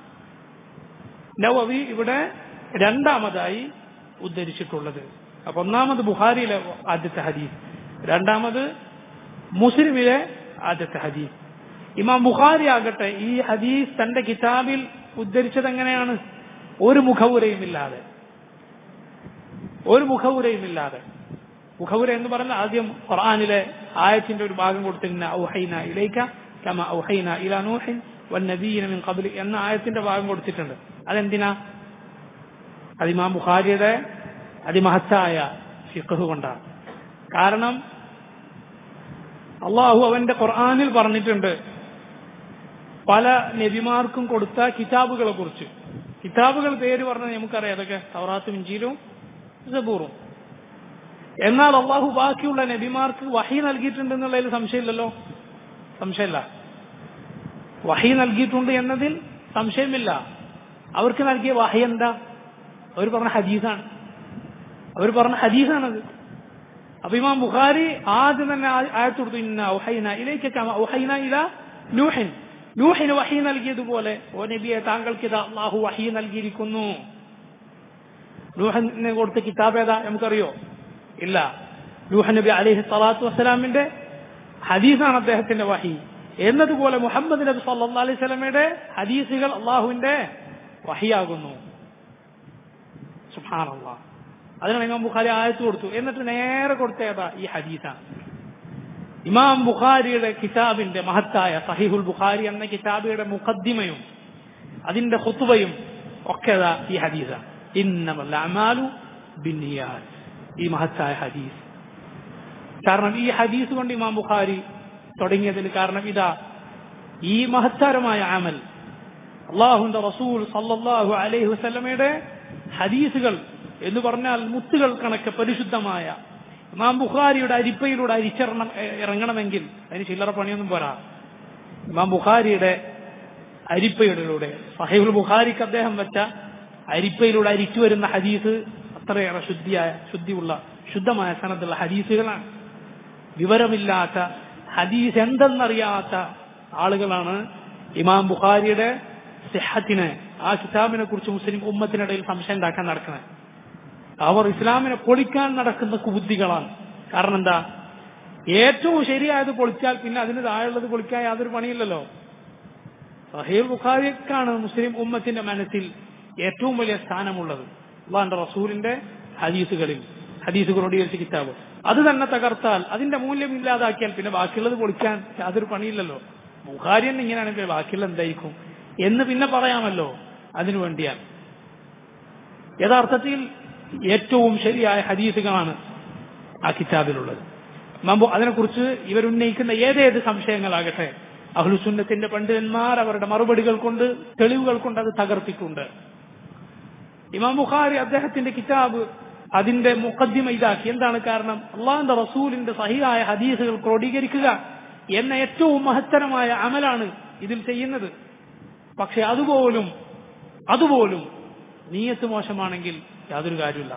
S1: നവവി ഇവിടെ രണ്ടാമതായി ഉദ്ധരിച്ചിട്ടുള്ളത് അപ്പൊ ഒന്നാമത് ബുഹാരിയിലെ ആദ്യത്തെ ഹദീസ് രണ്ടാമത് മുസ്ലിമിലെ ആദ്യത്തെ ഹദീസ് ഇമാം ബുഖാരി ആകട്ടെ ഈ ഹദീസ് തന്റെ കിതാബിൽ ഉദ്ധരിച്ചത് എങ്ങനെയാണ് ഒരു മുഖവുരയും ഇല്ലാതെ ഒരു മുഖവുരയും ഇല്ലാതെ മുഖവുര എന്ന് പറഞ്ഞാൽ ആദ്യം ഖുർആനിലെ ആയത്തിന്റെ ഒരു ഭാഗം കൊടുത്തിരുന്ന ഔഹൈന ഇലൈക കമ ഔഹൈന ഇല നൂഹിൻ വന്നബീന മിൻ ഖബ്ലി എന്ന ആയത്തിന്റെ ഭാഗം കൊടുത്തിട്ടുണ്ട് അതെന്തിനാ അത് ഇമാം ബുഖാരിയുടെ അതിമഹത്തായ ഫിഖ് കൊണ്ടാണ് കാരണം അള്ളാഹു അവന്റെ ഖുർആനിൽ പറഞ്ഞിട്ടുണ്ട് പല നബിമാർക്കും കൊടുത്ത കിതാബുകളെ കുറിച്ച് കിതാബുകൾ പേര് പറഞ്ഞത് നമുക്കറിയാം അതൊക്കെ തൗറാത്തും ഇഞ്ചിയിലും സബൂറും എന്നാൽ അള്ളാഹു ബാക്കിയുള്ള നബിമാർക്ക് വഹി നൽകിയിട്ടുണ്ട് എന്നുള്ളതിൽ സംശയമില്ലല്ലോ സംശയമില്ല വഹി നൽകിയിട്ടുണ്ട് എന്നതിൽ സംശയമില്ല അവർക്ക് നൽകിയ വഹി എന്താ അവർ പറഞ്ഞ ഹദീസാണ് അവർ പറഞ്ഞ ഹദീസാണത് അപ്പൊ ഇമാം ബുഖാരി ആദ്യം തന്നെ ആ- ആയത്ത് കൊടുത്തു ഇന്ന ഔഹൈന ഇലേക്ക് ഔഹൈന ഇല നൂഹിൻ നൂഹിന് വഹി നൽകിയതുപോലെ ഓ നബിയെ താങ്കൾക്ക് ഇത് അള്ളാഹു വഹി നൽകിയിരിക്കുന്നു നൂഹന് കൊടുത്ത കിതാബ് ഏതാ നമുക്കറിയോ ഇല്ല നൂഹ് നബി അലൈഹി സ്വലാത്തു വസ്സലാമിന്റെ ഹദീസാണ് അദ്ദേഹത്തിന്റെ വഹി എന്നതുപോലെ മുഹമ്മദ് നബി സല്ലാ അലൈഹി സ്വലമയുടെ ഹദീസുകൾ അള്ളാഹുവിന്റെ വഹിയാകുന്നു സുഹാനല്ലാ അതിനാണ് ഇമാം ബുഖാരി ആയത്ത് കൊടുത്തു എന്നിട്ട് നേരെ കൊടുത്ത ഏതാ ഈ ഹദീസാണ് ഇമാം ബുഖാരിയുടെ കിതാബിന്റെ മഹത്തായ സഹിഹുൽ ബുഖാരി എന്ന കിതാബിയുടെ മുഖദ്ദിമയും അതിന്റെ ഹുത്തുബയും ഒക്കെ ഏതാ ഈ ഹദീസാണ് ഇന്നമല്ല അമാലു ബിന്നിയാൽ ഈ മഹത്തായ ഹദീസ് കാരണം ഈ ഹദീസ് കൊണ്ട് ഇമാം ബുഖാരി തുടങ്ങിയതിന് കാരണം ഇതാ ഈ മഹത്തരമായ അമൽ അള്ളാഹുന്റെ റസൂൽ സല്ലല്ലാഹു അലൈഹി വസല്ലമയുടെ ഹദീസുകൾ എന്ന് പറഞ്ഞാൽ മുത്തുകൾ കണക്ക് പരിശുദ്ധമായ ഇമാം ബുഖാരിയുടെ അരിപ്പയിലൂടെ അരിച്ചിറങ്ങണം ഇറങ്ങണമെങ്കിൽ അതിന് ചില്ലറ പണിയൊന്നും പോരാ ഇമാം ബുഖാരിയുടെ അരിപ്പയിലൂടെ സഹൈബുൽ ബുഖാരിക്ക് അദ്ദേഹം വെച്ച അരിപ്പയിലൂടെ അരിച്ചു വരുന്ന ഹദീസ് അത്രയേറെ ശുദ്ധിയായ ശുദ്ധിയുള്ള ശുദ്ധമായ സനത്തുള്ള ഹദീസുകളാണ് വിവരമില്ലാത്ത ഹദീസ് എന്തെന്നറിയാത്ത ആളുകളാണ് ഇമാം ബുഖാരിയുടെ സിഹത്തിനെ ആ കിതാബിനെ കുറിച്ച് മുസ്ലിം ഉമ്മത്തിനിടയിൽ സംശയം ഉണ്ടാക്കാൻ നടക്കുന്നത് അവർ ഇസ്ലാമിനെ പൊളിക്കാൻ നടക്കുന്ന കുബുദ്ധികളാണ് കാരണം എന്താ ഏറ്റവും ശരിയായത് പൊളിച്ചാൽ പിന്നെ അതിന് താഴെയുള്ളത് പൊളിക്കാൻ യാതൊരു പണിയില്ലല്ലോ സഹീർ ബുഖാരിക്കാണ് മുസ്ലിം ഉമ്മത്തിന്റെ മനസ്സിൽ ഏറ്റവും വലിയ സ്ഥാനമുള്ളത് അള്ളാന്റെ റസൂലിന്റെ ഹദീസുകളിൽ ഹദീസുകളോട് യോജിച്ച കിതാബ് അത് തന്നെ തകർത്താൽ അതിന്റെ മൂല്യം ഇല്ലാതാക്കിയാൽ പിന്നെ ബാക്കിയുള്ളത് പൊളിക്കാൻ യാതൊരു പണിയില്ലല്ലോ ബുഖാരി തന്നെ ഇങ്ങനെയാണെങ്കിൽ ബാക്കിയുള്ള എന്തായിരിക്കും എന്ന് പിന്നെ പറയാമല്ലോ അതിനു വേണ്ടിയാണ് യഥാർത്ഥത്തിൽ ഏറ്റവും ശരിയായ ഹദീസുകളാണ് ആ കിതാബിലുള്ളത് മമ്പോ അതിനെക്കുറിച്ച് ഇവരുന്നയിക്കുന്ന ഏതേത് സംശയങ്ങളാകട്ടെ അഹ്ലുസുന്നത്തിന്റെ പണ്ഡിതന്മാർ അവരുടെ മറുപടികൾ കൊണ്ട് തെളിവുകൾ കൊണ്ട് അത് തകർത്തിട്ടുണ്ട് ഇമാം ബുഖാരി അദ്ദേഹത്തിന്റെ കിതാബ് അതിന്റെ മുഖദ്ദിമ ഇതാക്കി എന്താണ് കാരണം അള്ളാഹിന്റെ റസൂലിന്റെ സഹിയായ ഹദീസുകൾ ക്രോഡീകരിക്കുക എന്ന ഏറ്റവും മഹത്തരമായ അമലാണ് ഇതിൽ ചെയ്യുന്നത് പക്ഷെ അതുപോലും അതുപോലും നീയത്ത് മോശമാണെങ്കിൽ യാതൊരു കാര്യമില്ല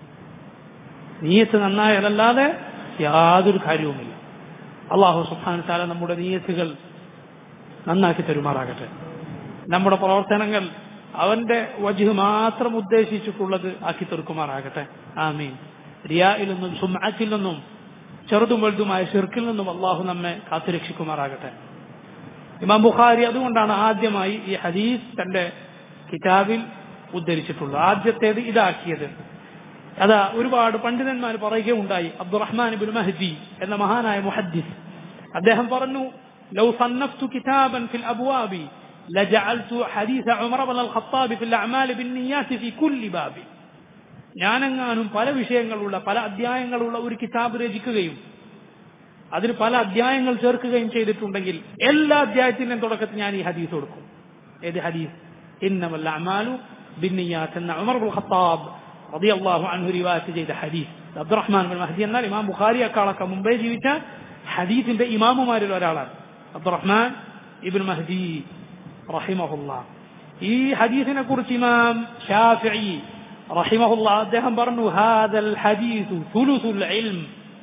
S1: നീയത്ത് നന്നായാലല്ലാതെ യാതൊരു കാര്യവുമില്ല അള്ളാഹു സുഖാൻ താല നമ്മുടെ നീയത്തുകൾ നന്നാക്കി തരുമാറാകട്ടെ നമ്മുടെ പ്രവർത്തനങ്ങൾ അവന്റെ വജുഹ് മാത്രം ഉദ്ദേശിച്ചിട്ടുള്ളത് ആക്കി തീർക്കുമാറാകട്ടെ ആമീൻ റിയായിൽ നിന്നും സുമാറ്റിൽ നിന്നും ചെറുതും വലുതുമായ ഷിർക്കിൽ നിന്നും അള്ളാഹു നമ്മെ കാത്തുരക്ഷിക്കുമാറാകട്ടെ ഇമാം ബുഖാരി അതുകൊണ്ടാണ് ആദ്യമായി ഈ ഹദീസ് തന്റെ കിതാബിൽ ഉദ്ധരിച്ചിട്ടുള്ളത് ആദ്യത്തേത് ഇതാക്കിയത് അതാ ഒരുപാട് പണ്ഡിതന്മാർ പറയുകയുണ്ടായി അബ്ദുറഹ്മാൻ ബിൻ മഹദി എന്ന മഹാനായ മുഹദ്ദിസ് അദ്ദേഹം പറഞ്ഞു ലൗ സന്നഫ്തു കിതാബൻ ഫിൽ അബ്വാബി لجعلت حديث عمر بن الخطاب في الأعمال بالنيات في كل باب ഞാനെങ്ങാനും പല വിഷയങ്ങളുള്ള പല അധ്യായങ്ങളുള്ള ഒരു കിതാബ് രചിക്കുകയും അതിന് പല അധ്യായങ്ങൾ ചേർക്കുകയും ചെയ്തിട്ടുണ്ടെങ്കിൽ എല്ലാ അധ്യായത്തിന്റെയും തുടക്കത്തിൽ ഞാൻ ഈ ഹദീസ് കൊടുക്കും ഏത് ഹദീസ് ഇന്നമല്ല അമാലു ബിന്നിയാത്ത് എന്ന ഉമർ ബുൽ ഖത്താബ് റളിയല്ലാഹു അൻഹു റിവായത്ത് ചെയ്ത ഹദീസ് അബ്ദുറഹ്മാൻ ബിൻ മഹദി എന്നാൽ ഇമാം ബുഖാരിയെക്കാളൊക്കെ മുമ്പേ ജീവിച്ച ഹദീസിന്റെ ഇമാമുമാരിൽ ഒരാളാണ് അബ്ദുറഹ്മാൻ ഇബിൻ മഹദി റഹിമഹുല്ല ഈ ഹദീസിനെ കുറിച്ച് ഇമാം ഷാഫിഈ റഹിമഹുല്ല അദ്ദേഹം പറഞ്ഞു ഹാദൽ ഹദീസു സുലുസുൽ ഇൽം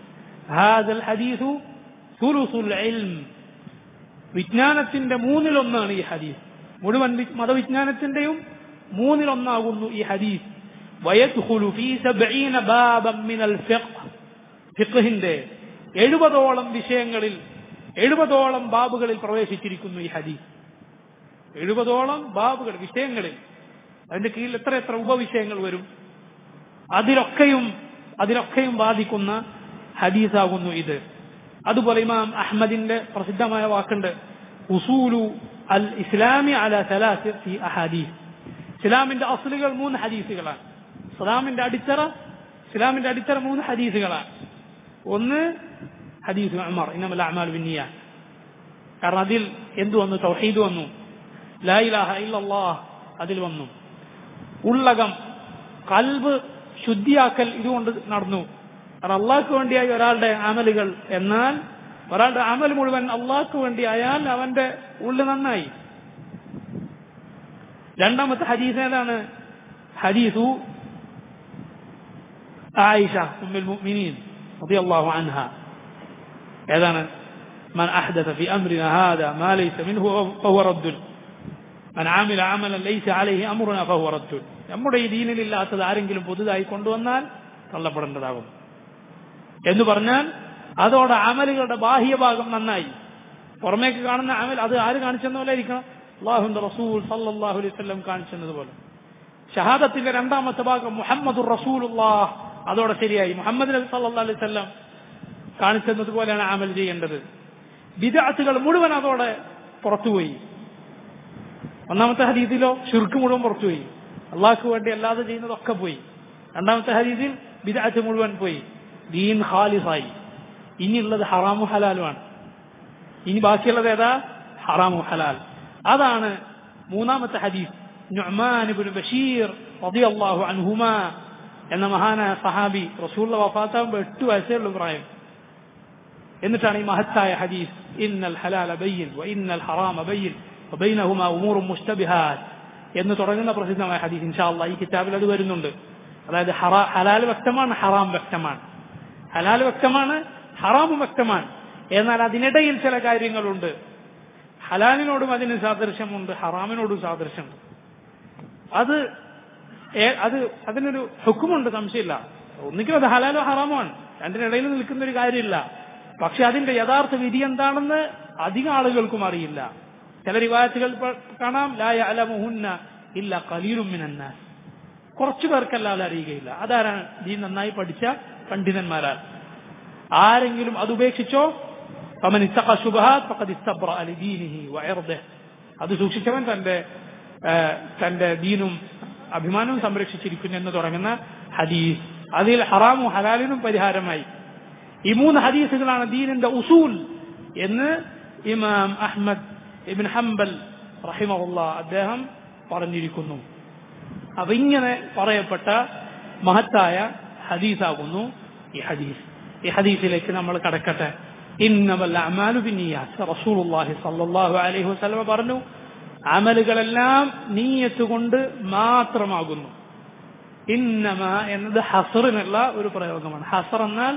S1: ഹാദൽ ഹദീസു സുലുസുൽ ഇൽം വിജ്ഞാനത്തിന്റെ മൂന്നിലൊന്നാണ് ഈ ഹദീസ് മുഴുവൻ മതവിജ്ഞാനത്തിന്റെയും മൂന്നിലൊന്നാകുന്നു ഈ ഹദീസ് വയദ്ഖുലു ഫീ സബ്ഈന ബാബൻ മിനൽ ഫിഖ് ഫിഖ്ഹിന്റെ എഴുപതോളം വിഷയങ്ങളിൽ എഴുപതോളം ബാബുകളിൽ പ്രവേശിച്ചിരിക്കുന്നു ഈ ഹദീസ് എഴുപതോളം ബാബുകൾ വിഷയങ്ങളിൽ അതിന്റെ കീഴിൽ എത്ര എത്ര ഉപവിഷയങ്ങൾ വരും അതിലൊക്കെയും അതിലൊക്കെയും ബാധിക്കുന്ന ഹദീസാകുന്നു ഇത് അതുപോലെ ഇമാം അഹമ്മദിന്റെ പ്രസിദ്ധമായ വാക്കുണ്ട് ഉസൂലു അൽ ഇസ്ലാമി അല സലാസ് ഫി അഹാദീസ് ഇസ്ലാമിന്റെ അസുലുകൾ മൂന്ന് ഹദീസുകളാണ് ഇസ്ലാമിന്റെ അടിത്തറ ഇസ്ലാമിന്റെ അടിത്തറ മൂന്ന് ഹദീസുകളാണ് ഒന്ന് ഹദീസ് ഉമർ ഇന്നമൽ അഅമാലു ബിന്നിയാത്ത് കാരണം അതിൽ എന്തു വന്നു തൗഹീദ് വന്നു ലാ ഇലാഹ ഇല്ലല്ലാഹ് അതിൽ വന്നു ഉള്ളകം കൽബ് ശുദ്ധിയാക്കൽ ഇതുകൊണ്ട് നടന്നു കാരണം അള്ളാഹ്ക്ക് വേണ്ടിയായി ഒരാളുടെ അമലുകൾ എന്നാൽ ഒരാളുടെ അമൽ മുഴുവൻ അള്ളാഹ്ക്ക് വേണ്ടിയായാൽ അവന്റെ ഉള്ളു നന്നായി രണ്ടാമത്തെ ഹദീസ് ഏതാണ് ഹദീസു ആയിഷ ഉമ്മുൽ മുഅ്മിനീൻ റളിയല്ലാഹു അൻഹ ഏതാണ് من أحدث في أمرنا هذا ما ليس منه فهو رد من عمل عملا ليس عليه أمرنا فهو رد നമ്മുടെ ഈ ദീനിലില്ലാത്തത് ആരെങ്കിലും പുതുതായി കൊണ്ടുവന്നാൽ തള്ളപ്പെടേണ്ടതാകും എന്ന് പറഞ്ഞാൽ അതോടെ അമലുകളുടെ ബാഹ്യഭാഗം നന്നായി പുറമേക്ക് കാണുന്ന അമൽ അത് ആര് കാണിച്ചെന്ന പോലെ ഇരിക്കണം അള്ളാഹുന്റെ റസൂൽ സല്ലാഹു അലൈഹി സ്വല്ലം കാണിച്ചെന്നതുപോലെ ഷഹാദത്തിന്റെ രണ്ടാമത്തെ ഭാഗം മുഹമ്മദുർ റസൂലുള്ളാഹ് അതോടെ ശരിയായി മുഹമ്മദ് നബി സല്ലല്ലാഹു അലൈഹി വസല്ലം കാണിച്ചതുപോലെയാണ് അമൽ ചെയ്യേണ്ടത് ബിദഅത്തുകൾ മുഴുവൻ അതോടെ പുറത്തുപോയി ഒന്നാമത്തെ ഹദീസിലോ ഷിർക്ക് മുഴുവൻ പുറത്തുപോയി അള്ളാഹ്ക്ക് വേണ്ടി അല്ലാതെ ചെയ്യുന്നതൊക്കെ പോയി രണ്ടാമത്തെ ഹദീസിൽ ബിദഅത്ത് മുഴുവൻ പോയി ദീൻ ഖാലിസായി ഇനിയുള്ളത് ഹറാമു ഹലാലുമാണ് ഇനി ബാക്കിയുള്ളത് ഏതാ ഹറാമു ഹലാൽ അതാണ് മൂന്നാമത്തെ ഹദീസ് നുഅ്മാൻ ഇബ്നു ബഷീർ റളിയല്ലാഹു അൻഹുമാ എന്ന മഹാനായ സഹാബി റസൂലുള്ള വഫാത്താകുമ്പോൾ എട്ട് വയസ്സേ ഉള്ളൂ പ്രായം എന്നിട്ടാണ് ഈ മഹത്തായ ഹദീസ് ഇന്നൽ ഹലാല ബയ്യൻ വ ഇന്നൽ ഹറാമ ബയ്യൻ വബൈനഹുമാ ഉമൂറും മുസ്തബിഹാത്ത് എന്ന് തുടങ്ങുന്ന പ്രസിദ്ധമായ ഹദീസ് ഇൻഷാ അള്ളാഹ് ഈ കിതാബിൽ അത് വരുന്നുണ്ട് അതായത് ഹറാ ഹലാൽ വ്യക്തമാണ് ഹറാം വ്യക്തമാണ് ഹലാൽ വ്യക്തമാണ് ഹറാമും വ്യക്തമാണ് എന്നാൽ അതിനിടയിൽ ചില കാര്യങ്ങളുണ്ട് ഹലാലിനോടും അതിന് സാദൃശ്യമുണ്ട് ഹറാമിനോടും സാദൃശ്യമുണ്ട് അത് ഏ- അത് അതിനൊരു ഹുക്കുമുണ്ട് സംശയമില്ല ഒന്നിക്കും അത് ഹലാലോ ഹറാമോ ആണ് രണ്ടിനിടയിൽ നിൽക്കുന്ന ഒരു കാര്യമില്ല പക്ഷെ അതിന്റെ യഥാർത്ഥ വിധി എന്താണെന്ന് അധികം ആളുകൾക്കും അറിയില്ല ചില റിവായത്തുകൾ പ- കാണാം ലായ അലമുഹുന്ന ഇല്ല കലീലും മിനന്നാസ് കുറച്ചു പേർക്കല്ലാതെ അറിയുകയില്ല അതാരാണ് ഈ നന്നായി പഠിച്ച പണ്ഡിതന്മാരാണ് ആരെങ്കിലും അത് ഉപേക്ഷിച്ചോ فمن اتقى الشبهات فقد استبرأ لدينه وعرضه അത് സൂക്ഷിച്ചവൻ തന്റെ ആ, തന്റെ ദീനും അഭിമാനവും സംരക്ഷിച്ചിരിക്കുന്നു എന്ന് തുടങ്ങുന്ന ഹദീസ് അതിൽ ഹറാമും ഹലാലിനും പരിഹാരമായി ഈ മൂന്ന് ഹദീസുകളാണ് ദീനിന്റെ ഉസൂൽ എന്ന് ഇമാം അഹ്മദ് ഇബിൻ ഹംബൽ റഹിമഹുല്ല അദ്ദേഹം പറഞ്ഞിരിക്കുന്നു അപ്പൊ ഇങ്ങനെ പറയപ്പെട്ട മഹത്തായ ഹദീസാകുന്നു ഈ ഹദീസ് ഈ ഹദീസിലേക്ക് നമ്മൾ കടക്കട്ടെ ഇന്നമൽ അമാലു ബിന്നിയാത്ത് റസൂലുള്ളാഹി സ്വല്ലല്ലാഹു അലൈഹി വസല്ലം പറഞ്ഞു അമലുകളെല്ലാം നീയത്ത് കൊണ്ട് മാത്രമാകുന്നു ഇന്നമ എന്നത് ഹസറിനുള്ള ഒരു പ്രയോഗമാണ് ഹസർ എന്നാൽ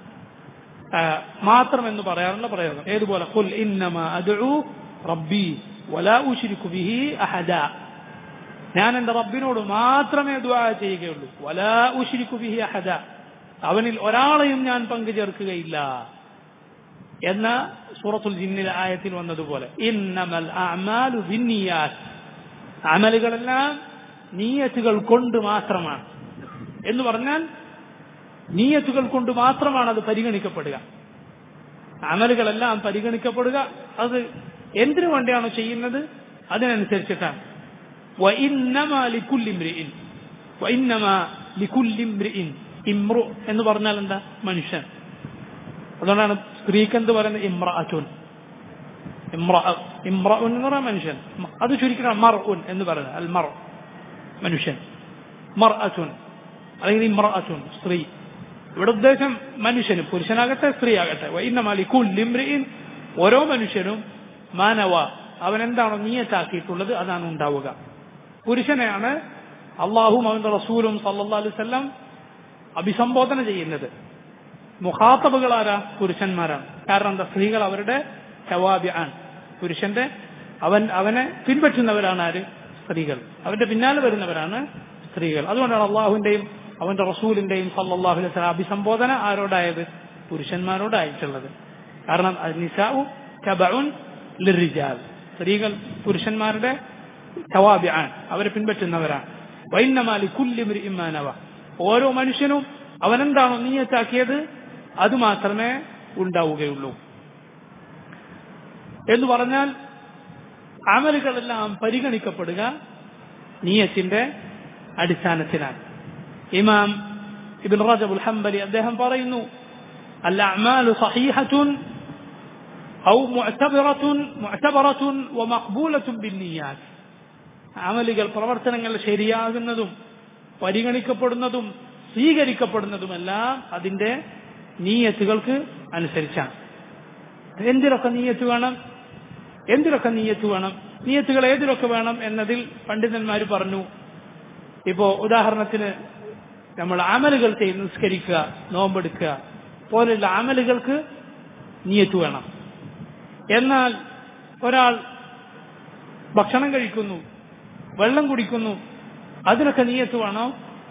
S1: ആ, മാത്രം എന്ന് പറയാറുള്ള പ്രയോഗം ഏതുപോലെ ഖുൽ ഇന്നമ അദ്ഉ റബ്ബി വലാ ഉശ്രികു ബിഹി അഹദ ഞാൻ എന്റെ റബ്ബിനോട് മാത്രമേ ദുആ ചെയ്യുകയുള്ളൂ വലാ ഉശ്രികു ബിഹി അഹദ അവനിൽ ഒരാളെയും ഞാൻ പങ്കു ചേർക്കുകയില്ല എന്ന സൂറത്തുൽ ജിന്നിലെ ആയത്തിൽ വന്നതുപോലെ ഇന്നമൽ അഅമാലു ബിന്നിയാത്ത് അമലുകളെല്ലാം നീയത്തുകൾ കൊണ്ട് മാത്രമാണ് എന്ന് പറഞ്ഞാൽ നീയത്തുകൾ കൊണ്ട് മാത്രമാണ് അത് പരിഗണിക്കപ്പെടുക അമലുകളെല്ലാം പരിഗണിക്കപ്പെടുക അത് എന്തിനു വേണ്ടിയാണോ ചെയ്യുന്നത് അതിനനുസരിച്ചിട്ടാണ് وإنما لكل امرئ وإنما لكل امرئ ഇമ്രു എന്ന് പറഞ്ഞാൽ എന്താ മനുഷ്യൻ അതുകൊണ്ടാണ് സ്ത്രീക്ക് എന്ത് പറയുന്നത് ഇമ്രഅറ്റുൻ ഇമ്ര ഇമ്രഉൻ എന്ന് പറയാൻ മനുഷ്യൻ അത് ചുരുക്കണം മർഉൻ എന്ന് പറയുന്നത് അൽ മർ മനുഷ്യൻ മർഅറ്റുൻ അല്ലെങ്കിൽ ഇമ്രഅറ്റുൻ സ്ത്രീ ഇവിടെ ഉദ്ദേശം മനുഷ്യനും പുരുഷനാകട്ടെ സ്ത്രീ ആകട്ടെ വൈന്നമാലി കുല്ലിമ്രിൻ ഓരോ മനുഷ്യനും മാനവ അവൻ എന്താണോ നീയത്താക്കിയിട്ടുള്ളത് അതാണ് ഉണ്ടാവുക പുരുഷനെയാണ് അള്ളാഹും അവന്റെ റസൂലും സല്ലല്ലാഹു അലൈഹി വസല്ലം അഭിസംബോധന ചെയ്യുന്നത് മുഖാത്തബുകൾ ആരാ പുരുഷന്മാരാണ് കാരണം എന്താ സ്ത്രീകൾ അവരുടെ ചവാബി ആണ് പുരുഷന്റെ അവൻ അവനെ പിൻപറ്റുന്നവരാണ് ആര് സ്ത്രീകൾ അവന്റെ പിന്നാലെ വരുന്നവരാണ് സ്ത്രീകൾ അതുകൊണ്ടാണ് അള്ളാഹുവിന്റെയും അവന്റെ റസൂലിന്റെയും സല്ലല്ലാഹു അലൈഹി വസല്ലം അഭിസംബോധന ആരോടായത് പുരുഷന്മാരോടായിട്ടുള്ളത് കാരണം നിസാഉ തബഉൻ ലിറിജാൽ സ്ത്രീകൾ പുരുഷന്മാരുടെ ചവാബി ആണ് അവരെ പിൻപറ്റുന്നവരാണ് വൈന്നമാലി കുല്ലിമിരി ഇമ്മാനവ ഓരോ മനുഷ്യനും അവനെന്താണോ നീയത്താക്കിയത് അത് മാത്രമേ ഉണ്ടാവുകയുള്ളൂ എന്ന് പറഞ്ഞാൽ അമലുകളെല്ലാം പരിഗണിക്കപ്പെടുക നീയത്തിന്റെ അടിസ്ഥാനത്തിലാണ് ഇമാം ഇബിൻ റജബുൽ ഹംബലി അദ്ദേഹം പറയുന്നു അൽ അഅ്മാലു സഹീഹത്തുൻ ഔ മുഅ്തബറത്തുൻ മുഅ്തബറത്തുൻ വമഖ്ബൂലത്തുൻ ബിന്നിയാത്ത് അമലുകൾ പ്രവർത്തനങ്ങൾ ശരിയാകുന്നതും പരിഗണിക്കപ്പെടുന്നതും സ്വീകരിക്കപ്പെടുന്നതുമെല്ലാം അതിന്റെ നീയത്തുകൾക്ക് അനുസരിച്ചാണ് എന്തിലൊക്കെ നീയത്ത് വേണം എന്തിലൊക്കെ നീയത്ത് വേണം നീയത്തുകൾ ഏതിലൊക്കെ വേണം എന്നതിൽ പണ്ഡിതന്മാർ പറഞ്ഞു ഇപ്പോ ഉദാഹരണത്തിന് നമ്മൾ അമലുകൾ ചെയ്ത് നിസ്കരിക്കുക നോമ്പെടുക്കുക പോലെയുള്ള അമലുകൾക്ക് നീയത്ത് വേണം എന്നാൽ ഒരാൾ ഭക്ഷണം കഴിക്കുന്നു വെള്ളം കുടിക്കുന്നു അതിനൊക്കെ നീയത്ത് വേണോ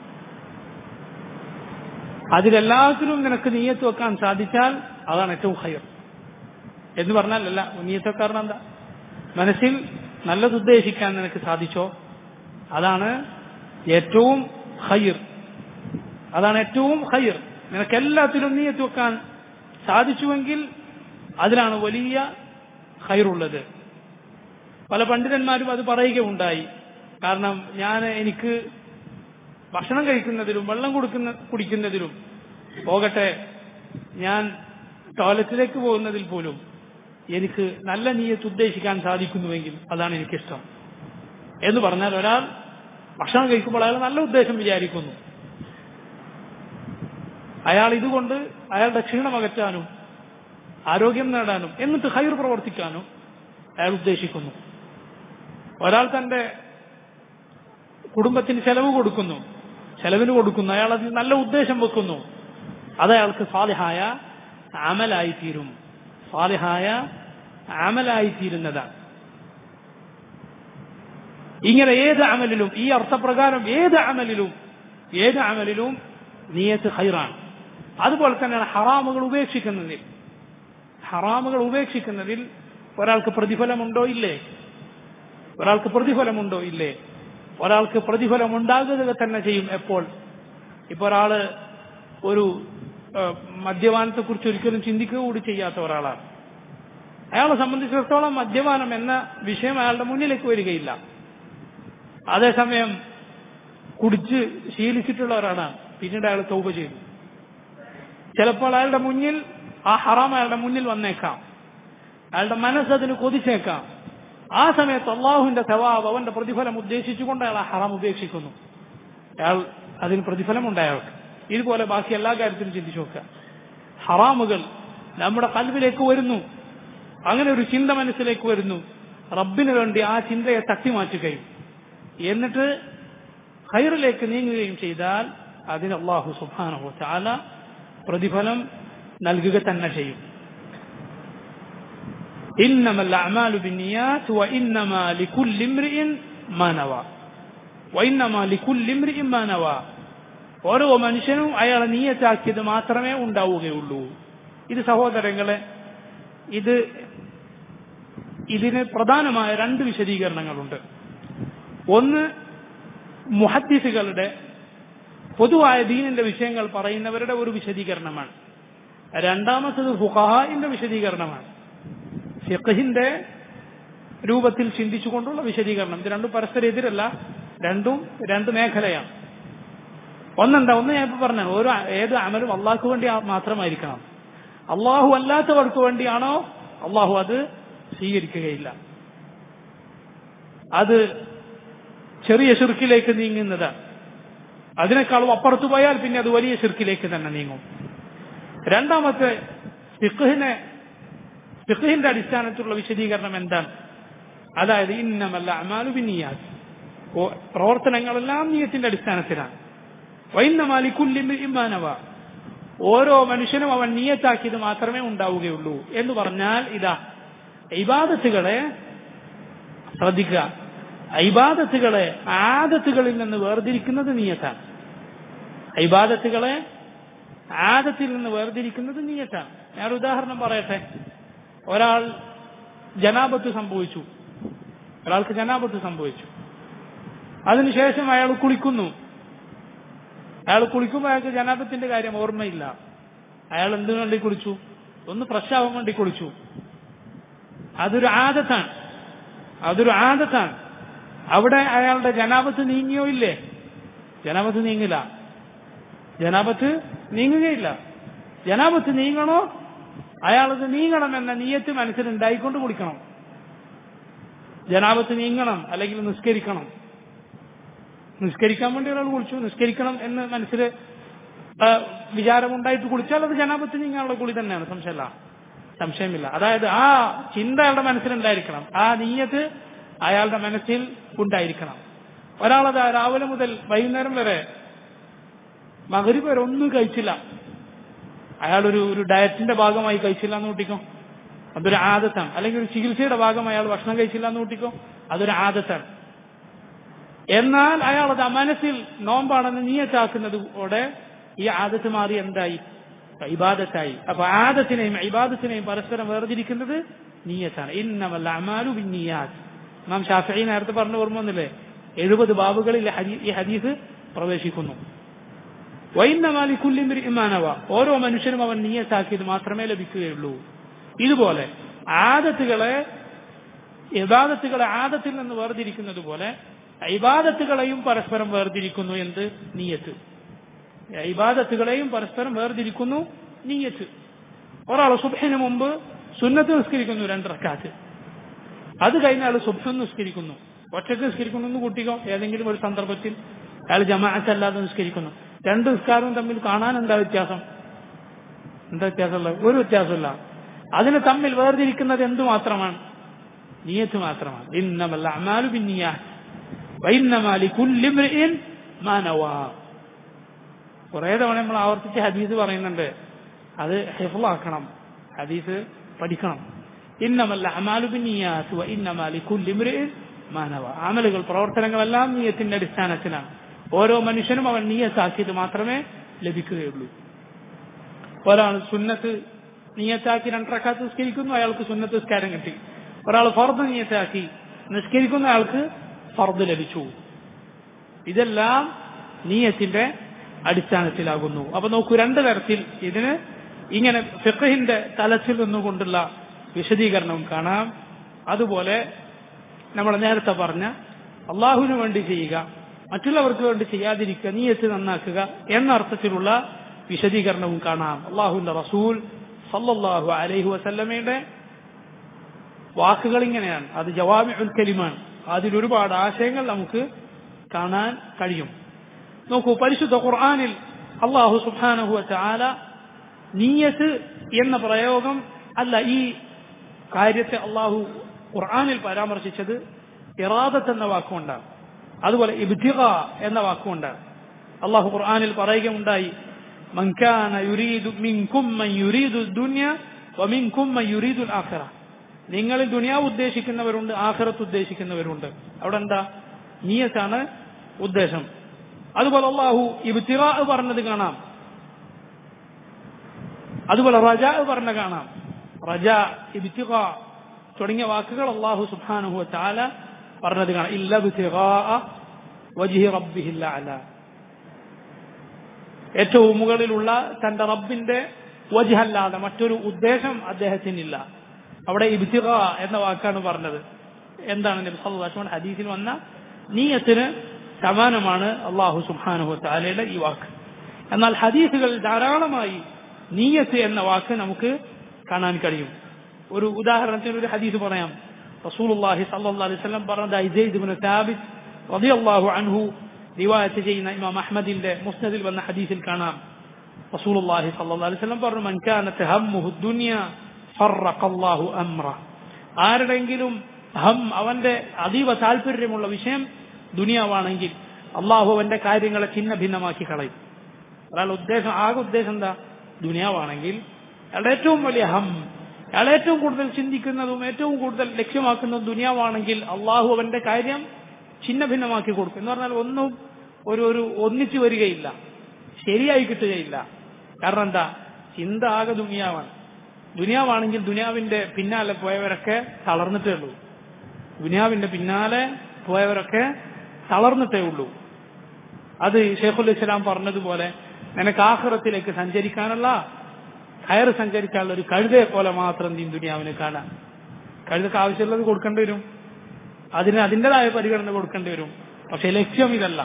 S1: അതിലെല്ലാത്തിനും നിനക്ക് നീയത്ത് വെക്കാൻ സാധിച്ചാൽ അതാണ് ഏറ്റവും ഹയർ എന്ന് പറഞ്ഞാൽ അല്ല നീയത്ത് വെക്കാരണം എന്താ മനസ്സിൽ നല്ലത് ഉദ്ദേശിക്കാൻ നിനക്ക് സാധിച്ചോ അതാണ് ഏറ്റവും ഹൈർ അതാണ് ഏറ്റവും ഹൈർ നിനക്ക് എല്ലാത്തിലും നീയത്ത് വെക്കാൻ സാധിച്ചുവെങ്കിൽ അതിലാണ് വലിയ ഹൈറുള്ളത് പല പണ്ഡിതന്മാരും അത് പറയുകയുണ്ടായി കാരണം ഞാൻ എനിക്ക് ഭക്ഷണം കഴിക്കുന്നതിലും വെള്ളം കൊടുക്കുന്ന കുടിക്കുന്നതിലും പോകട്ടെ ഞാൻ ടോയ്ലറ്റിലേക്ക് പോകുന്നതിൽ പോലും എനിക്ക് നല്ല നീയത്ത് ഉദ്ദേശിക്കാൻ സാധിക്കുന്നുവെങ്കിൽ അതാണ് എനിക്കിഷ്ടം എന്ന് പറഞ്ഞാൽ ഒരാൾ ഭക്ഷണം കഴിക്കുമ്പോൾ അയാൾ നല്ല ഉദ്ദേശം വിചാരിക്കുന്നു അയാൾ ഇതുകൊണ്ട് അയാളുടെ ക്ഷീണം അകറ്റാനും ആരോഗ്യം നേടാനും എന്നിട്ട് ഹൈർ പ്രവർത്തിക്കാനും അയാൾ ഉദ്ദേശിക്കുന്നു ഒരാൾ തന്റെ കുടുംബത്തിന് ചെലവ് കൊടുക്കുന്നു ചെലവിന് കൊടുക്കുന്നു അയാൾ അതിൽ നല്ല ഉദ്ദേശം വെക്കുന്നു അത് അയാൾക്ക് സാലിഹായ അമലായി തീരും സാലിഹായ അമലായി തീരുന്നതാണ് ഇങ്ങനെ ഏത് അമലിലും ഈ അർത്ഥപ്രകാരം ഏത് അമലിലും ഏത് അമലിലും നീയത്ത് ഹൈറാണ് അതുപോലെ തന്നെയാണ് ഹറാമുകൾ ഉപേക്ഷിക്കുന്നതിൽ ഹറാമുകൾ ഉപേക്ഷിക്കുന്നതിൽ ഒരാൾക്ക് പ്രതിഫലമുണ്ടോ ഇല്ലേ ഒരാൾക്ക് പ്രതിഫലമുണ്ടോ ഇല്ലേ ഒരാൾക്ക് പ്രതിഫലം ഉണ്ടാകുക തന്നെ ചെയ്യും എപ്പോൾ ഇപ്പൊ ഒരാള് ഒരു മദ്യപാനത്തെ കുറിച്ച് ഒരിക്കലും ചിന്തിക്കുക കൂടി ചെയ്യാത്ത ഒരാളാണ് അയാളെ സംബന്ധിച്ചിടത്തോളം മദ്യപാനം എന്ന വിഷയം അയാളുടെ മുന്നിലേക്ക് വരികയില്ല അതേസമയം കുടിച്ച് ശീലിച്ചിട്ടുള്ള ഒരാളാണ് പിന്നീട് അയാൾ തൗപ ചെയ്തു ചിലപ്പോൾ അയാളുടെ മുന്നിൽ ആ ഹറാം അയാളുടെ മുന്നിൽ വന്നേക്കാം അയാളുടെ മനസ്സ് അതിന് കൊതിച്ചേക്കാം ആ സമയത്ത് അള്ളാഹുവിന്റെ സവാബ് അവന്റെ പ്രതിഫലം ഉദ്ദേശിച്ചുകൊണ്ട് അയാൾ ആ ഹറാം ഉപേക്ഷിക്കുന്നു അയാൾ അതിന് പ്രതിഫലമുണ്ട് അയാൾക്ക് ഇതുപോലെ ബാക്കി എല്ലാ കാര്യത്തിലും ചിന്തിച്ചു നോക്കുക ഹറാമുകൾ നമ്മുടെ കൽവിലേക്ക് വരുന്നു അങ്ങനെ ഒരു ചിന്ത മനസ്സിലേക്ക് വരുന്നു റബ്ബിന് വേണ്ടി ആ ചിന്തയെ തട്ടിമാറ്റുകയും എന്നിട്ട് ഹൈറിലേക്ക് നീങ്ങുകയും ചെയ്താൽ അതിന് അള്ളാഹു സുബാനഹു ചാല പ്രതിഫലം നൽകുക തന്നെ ചെയ്യും إنما الأعمال بالنيات وإنما لكل امرئ ما نوى وإنما لكل امرئ ما نوى ഓരോ മനുഷ്യനും അയാളെ നീയത്താക്കിയത് മാത്രമേ ഉണ്ടാവുകയുള്ളൂ ഇത് സഹോദരങ്ങളെ ഇത് ഇതിന് പ്രധാനമായ രണ്ട് വിശദീകരണങ്ങളുണ്ട് ഒന്ന് മുഹദ്ദിസുകളുടെ പൊതുവായ ദീനിന്റെ വിഷയങ്ങൾ പറയുന്നവരുടെ ഒരു വിശദീകരണമാണ് രണ്ടാമത്തത് ഫുഖഹാന്റെ വിശദീകരണമാണ് ഫിഖഹിന്റെ രൂപത്തിൽ ചിന്തിച്ചുകൊണ്ടുള്ള വിശദീകരണം ഇത് രണ്ടും പരസ്പര എതിരല്ല രണ്ടും രണ്ട് മേഖലയാണ് ഒന്നെന്താ ഒന്ന് ഞാൻ ഇപ്പൊ പറഞ്ഞു ഓരോ ഏത് അമലും അള്ളാഹ്ക്ക് വേണ്ടി മാത്രമായിരിക്കണം അള്ളാഹു അല്ലാത്തവർക്ക് വേണ്ടിയാണോ അള്ളാഹു അത് സ്വീകരിക്കുകയില്ല അത് ചെറിയ ശിർക്കിലേക്ക് നീങ്ങുന്നതാണ് അതിനേക്കാളും അപ്പുറത്തു പോയാൽ പിന്നെ അത് വലിയ ശിർക്കിലേക്ക് തന്നെ നീങ്ങും രണ്ടാമത്തെ ഫിഖഹിനെ ഫിഖഹിന്റെ അടിസ്ഥാനത്തിലുള്ള വിശദീകരണം എന്താണ് അതായത് ഇന്നമല്ല അമാലു ബിന്നിയാസ് പ്രവർത്തനങ്ങളെല്ലാം നീയത്തിന്റെ അടിസ്ഥാനത്തിലാണ് വൈന്നമാലിക്കുല്ലിമാനവ ഓരോ മനുഷ്യനും അവൻ നീയത്താക്കിയത് മാത്രമേ ഉണ്ടാവുകയുള്ളൂ എന്ന് പറഞ്ഞാൽ ഇതാ ഇബാദത്തുകളെ ശ്രദ്ധിക്കുക ഇബാദത്തുകളെ ആദത്തുകളിൽ നിന്ന് വേർതിരിക്കുന്നത് നീയത്താണ് ഇബാദത്തുകളെ ആദത്തിൽ നിന്ന് വേർതിരിക്കുന്നത് നീയത്താണ് ഞാൻ ഉദാഹരണം പറയട്ടെ ഒരാൾ ജനാപത്ത് സംഭവിച്ചു ഒരാൾക്ക് ജനാപത്ത് സംഭവിച്ചു അതിനുശേഷം അയാൾ കുളിക്കുന്നു അയാൾ കുളിക്കുമ്പോൾ അയാൾക്ക് ജനാപത്തിന്റെ കാര്യം ഓർമ്മയില്ല അയാൾ എന്തിനു വേണ്ടി കുളിച്ചു ഒന്ന് പ്രശ്നാവാൻ വേണ്ടി കുളിച്ചു അതൊരു ആദത്താണ് അതൊരു ആദത്താണ് അവിടെ അയാളുടെ ജനാപത്ത് നീങ്ങിയോ ഇല്ലേ ജനാപത്ത് നീങ്ങില്ല ജനാപത്ത് നീങ്ങുകയില്ല ജനാപത്ത് നീങ്ങണോ അയാളത് നീങ്ങണം എന്ന നീയത്ത് മനസ്സിലുണ്ടായിക്കൊണ്ട് കുടിക്കണം ജനാപത്ത് നീങ്ങണം അല്ലെങ്കിൽ നിസ്കരിക്കണം നിസ്കരിക്കാൻ വേണ്ടി ഒരാൾ കുളിച്ചു നിസ്കരിക്കണം എന്ന് മനസ്സിൽ വിചാരമുണ്ടായിട്ട് കുളിച്ചാൽ അത് ജനാപത്ത് നീങ്ങാനുള്ള കുളി തന്നെയാണ് സംശയമല്ല സംശയമില്ല അതായത് ആ ചിന്ത അയാളുടെ മനസ്സിലുണ്ടായിരിക്കണം ആ നീയത്ത് അയാളുടെ മനസ്സിൽ ഉണ്ടായിരിക്കണം ഒരാളത് രാവിലെ മുതൽ വൈകുന്നേരം വരെ മകരി വരെ ഒന്നും കഴിച്ചില്ല അയാളൊരു ഒരു ഡയറ്റിന്റെ ഭാഗമായി കഴിച്ചില്ല എന്ന് കൂട്ടിക്കോ അതൊരു ആദത്താണ് അല്ലെങ്കിൽ ഒരു ചികിത്സയുടെ ഭാഗമായി അയാൾ ഭക്ഷണം കഴിച്ചില്ല എന്ന് കൂട്ടിക്കോ അതൊരു ആദത്താണ് എന്നാൽ അയാൾ അത് മനസ്സിൽ നോമ്പാണെന്ന് നീയത്താക്കുന്നതോടെ ഈ ആദത്ത് മാറി എന്തായി ഇബാദത്തായി അപ്പൊ ആദത്തിനെയും ഇബാദത്തിനെയും പരസ്പരം വേർതിരിക്കുന്നത് നീയത്താണ് ഇന്നമല്ല അമാലു ബിന്നിയാത്ത് നാം ഷാഫി നേരത്തെ പറഞ്ഞ ഓർമ്മ വന്നില്ലേ എഴുപത് ബാബുകളിൽ ഈ ഹദീസ് പ്രവേശിക്കുന്നു വൈന്നമാലി കുല്ലിമിരി ഇമാനവ ഓരോ മനുഷ്യനും അവൻ നീയത്താക്കിയത് മാത്രമേ ലഭിക്കുകയുള്ളൂ ഇതുപോലെ ആദത്തുകളെ ഇബാദത്തുകളെ ആദത്തിൽ നിന്ന് വേർതിരിക്കുന്നത് പോലെ ഇബാദത്തുകളെയും പരസ്പരം വേർതിരിക്കുന്നു എന്ത് നീയത്ത് ഇബാദത്തുകളെയും പരസ്പരം വേർതിരിക്കുന്നു നീയത്ത് ഒരാൾ സുബഹിന് മുമ്പ് സുന്നത്ത് നിസ്കരിക്കുന്നു രണ്ട് റക്കാത്ത് അത് കഴിഞ്ഞാൽ സുബഹം നിസ്കരിക്കുന്നു ഒറ്റക്ക് നിസ്കരിക്കുന്നു എന്ന് കൂട്ടിക്കോ ഏതെങ്കിലും ഒരു സന്ദർഭത്തിൽ അയാൾ ജമാഅത്തല്ലാതെ നിസ്കരിക്കുന്നു രണ്ട് നിസ്കാരവും തമ്മിൽ കാണാൻ എന്താ വ്യത്യാസം എന്താ വ്യത്യാസമുള്ളത് ഒരു വ്യത്യാസമില്ല അതിന് തമ്മിൽ വേർതിരിക്കുന്നത് എന്തു മാത്രമാണ് നീയത്ത് മാത്രമാണ് ഇന്നമല്ല അമാലു പിന്നിയാ വൈന്നമാലി കുല്ലിമ്രിൻ മാനവാ കുറെ തവണ നമ്മൾ ആവർത്തിച്ച് ഹദീസ് പറയുന്നുണ്ട് അത് ഹിഫ്ലാക്കണം ഹദീസ് പഠിക്കണം ഇന്നമല്ല അമാലു പിന്നിയാത്ത് വ ഇന്നമാലി കുല്ലിമ്രിൻ മാനവ അമലുകൾ പ്രവർത്തനങ്ങളെല്ലാം നീയത്തിന്റെ അടിസ്ഥാനത്തിലാണ് ഓരോ മനുഷ്യനും അവൻ നീയത്താക്കിയത് മാത്രമേ ലഭിക്കുകയുള്ളൂ ഒരാൾ സുന്നത്ത് നീയത്താക്കി രണ്ടരക്കാത്ത് നിസ്കരിക്കുന്നു അയാൾക്ക് സുന്നത്ത് നിസ്കാരം കിട്ടി ഒരാൾ ഫർദ് നീയത്താക്കി നിസ്കരിക്കുന്ന അയാൾക്ക് ഫർദ് ലഭിച്ചു ഇതെല്ലാം നീയത്തിന്റെ അടിസ്ഥാനത്തിലാകുന്നു അപ്പൊ നോക്കൂ രണ്ട് തരത്തിൽ ഇതിന് ഇങ്ങനെ ഫിഖഹിന്റെ തലത്തിൽ നിന്നുകൊണ്ടുള്ള വിശദീകരണവും കാണാം അതുപോലെ നമ്മൾ നേരത്തെ പറഞ്ഞ അള്ളാഹുവിന് വേണ്ടി ചെയ്യുക മറ്റുള്ളവർക്ക് വേണ്ടി ചെയ്യാതിരിക്കുക നീയത്ത് നന്നാക്കുക എന്ന അർത്ഥത്തിലുള്ള വിശദീകരണവും കാണാം അള്ളാഹുവിന്റെ റസൂൽ സല്ലല്ലാഹു അലൈഹി വസല്ലമയുടെ വാക്കുകൾ ഇങ്ങനെയാണ് അത് ജവാബി ഉൽ കലിമാണ് അതിൽ ഒരുപാട് ആശയങ്ങൾ നമുക്ക് കാണാൻ കഴിയും നോക്കൂ പരിശുദ്ധ ഖുർആാനിൽ അള്ളാഹു സുബാനഹു ചാല നീയത്ത് എന്ന പ്രയോഗം അല്ല ഈ കാര്യത്തെ അള്ളാഹു ഖുർആാനിൽ പരാമർശിച്ചത് ഇറാദത്ത് എന്ന വാക്കുകൊണ്ടാണ് അതുപോലെ ഇബ്തിഗ എന്ന വാക്കുകൊണ്ടാണ് അള്ളാഹു ഖുർആാനിൽ പറയുകയുണ്ടായി മൻകാന യുരീദു മിൻകും മൻ യുരീദു ദുനിയ വമിൻകും മൻ യുരീദു ആഖിറ നിങ്ങളിൽ ദുനിയാവ് ഉദ്ദേശിക്കുന്നവരുണ്ട് ആഖിറത്ത് ഉദ്ദേശിക്കുന്നവരുണ്ട് അവിടെ എന്താ നീയത്താണ് ഉദ്ദേശം അതുപോലെ അള്ളാഹു ഇബ്തിഗ പറഞ്ഞത് കാണാം അതുപോലെ റജ പറഞ്ഞ കാണാം റജ ഇബ്തിഗ തുടങ്ങിയ വാക്കുകൾ അള്ളാഹു സുബ്ഹാനഹു വതആല പറഞ്ഞത് കാണാം ഇല്ല ഇബ്തിഗാ വജ്ഹി റബ്ബിഹിൽ അഅല ഏറ്റവും മുകളിലുള്ള തന്റെ റബ്ബിന്റെ വജ്ഹല്ലാതെ മറ്റൊരു ഉദ്ദേശം അദ്ദേഹത്തിനില്ല അവിടെ ഇബ്തിഗ എന്ന വാക്കാണ് പറഞ്ഞത് എന്താണ് നബി സല്ലല്ലാഹു അലൈഹി വസല്ലം ഹദീസിൽ വന്ന നീയത്തിന് സമാനമാണ് അള്ളാഹു സുബ്ഹാനഹു വതആലയുടെ ഈ വാക്ക് എന്നാൽ ഹദീസുകൾ ധാരാളമായി നീയത്ത് എന്ന വാക്ക് നമുക്ക് കാണാൻ കഴിയും ഒരു ഉദാഹരണത്തിന് ഒരു ഹദീസ് പറയാം റസൂലുള്ളാഹി സല്ലല്ലാഹു അലൈഹി വസല്ലം പറഞ്ഞതായി സെയ്ദ് ഇബ്നു സാബിത്ത് റളിയല്ലാഹു അൻഹു റിവായത്ത് ചെയ്യുന്ന ഇമാം അഹ്മദിന്റെ മുസ്നദിൽ വന്ന ഹദീസിൽ കാണാം റസൂലുള്ളാഹി സല്ലല്ലാഹു അലൈഹി വസല്ലം പറഞ്ഞു മൻ കാനത്ത് ഹമ്മുഹു ദുനിയ ഫറഖല്ലാഹു അംറ ആരുടെങ്കിലും ഹം അവന്റെ അതീവ താല്പര്യമുള്ള വിഷയം ദുനിയാവാണെങ്കിൽ അള്ളാഹു അവന്റെ കാര്യങ്ങളെ ചിന്ന ഭിന്നമാക്കി കളയും ഒരാൾ ഉദ്ദേശം ആകെ ഉദ്ദേശം എന്താ ദുനിയാവാണെങ്കിൽ അയാളുടെ ഏറ്റവും വലിയ ഹം അയാൾ ഏറ്റവും കൂടുതൽ ചിന്തിക്കുന്നതും ഏറ്റവും കൂടുതൽ ലക്ഷ്യമാക്കുന്നതും ദുനിയാവാണെങ്കിൽ അള്ളാഹു അവന്റെ കാര്യം ചിന്ന ഭിന്നമാക്കി കൊടുക്കും എന്ന് പറഞ്ഞാൽ ഒന്നും ഒരു ഒരു ഒന്നിച്ചു വരികയില്ല ശരിയായി കിട്ടുകയില്ല കാരണം എന്താ ചിന്ത ആകെ ദുനിയാവാണ് ദുനിയാവാണെങ്കിൽ ദുനിയാവിന്റെ പിന്നാലെ പോയവരൊക്കെ തളർന്നിട്ടേ ഉള്ളൂ ദുനിയാവിന്റെ പിന്നാലെ പോയവരൊക്കെ തളർന്നിട്ടേ ഉള്ളൂ അത് ഷെയ്ഖുൽ ഇസ്ലാം പറഞ്ഞതുപോലെ നിനക്ക് ആഹ്റത്തിലേക്ക് സഞ്ചരിക്കാനുള്ള കയർ സഞ്ചരിക്കാനുള്ള ഒരു കഴുതയെ പോലെ മാത്രം നീ ദുനിയാവിന് കാണാം കഴുതക്ക് ആവശ്യമുള്ളത് കൊടുക്കേണ്ടി വരും അതിന് അതിൻ്റെതായ പരിഗണന കൊടുക്കേണ്ടി വരും പക്ഷെ ലക്ഷ്യം ഇതല്ല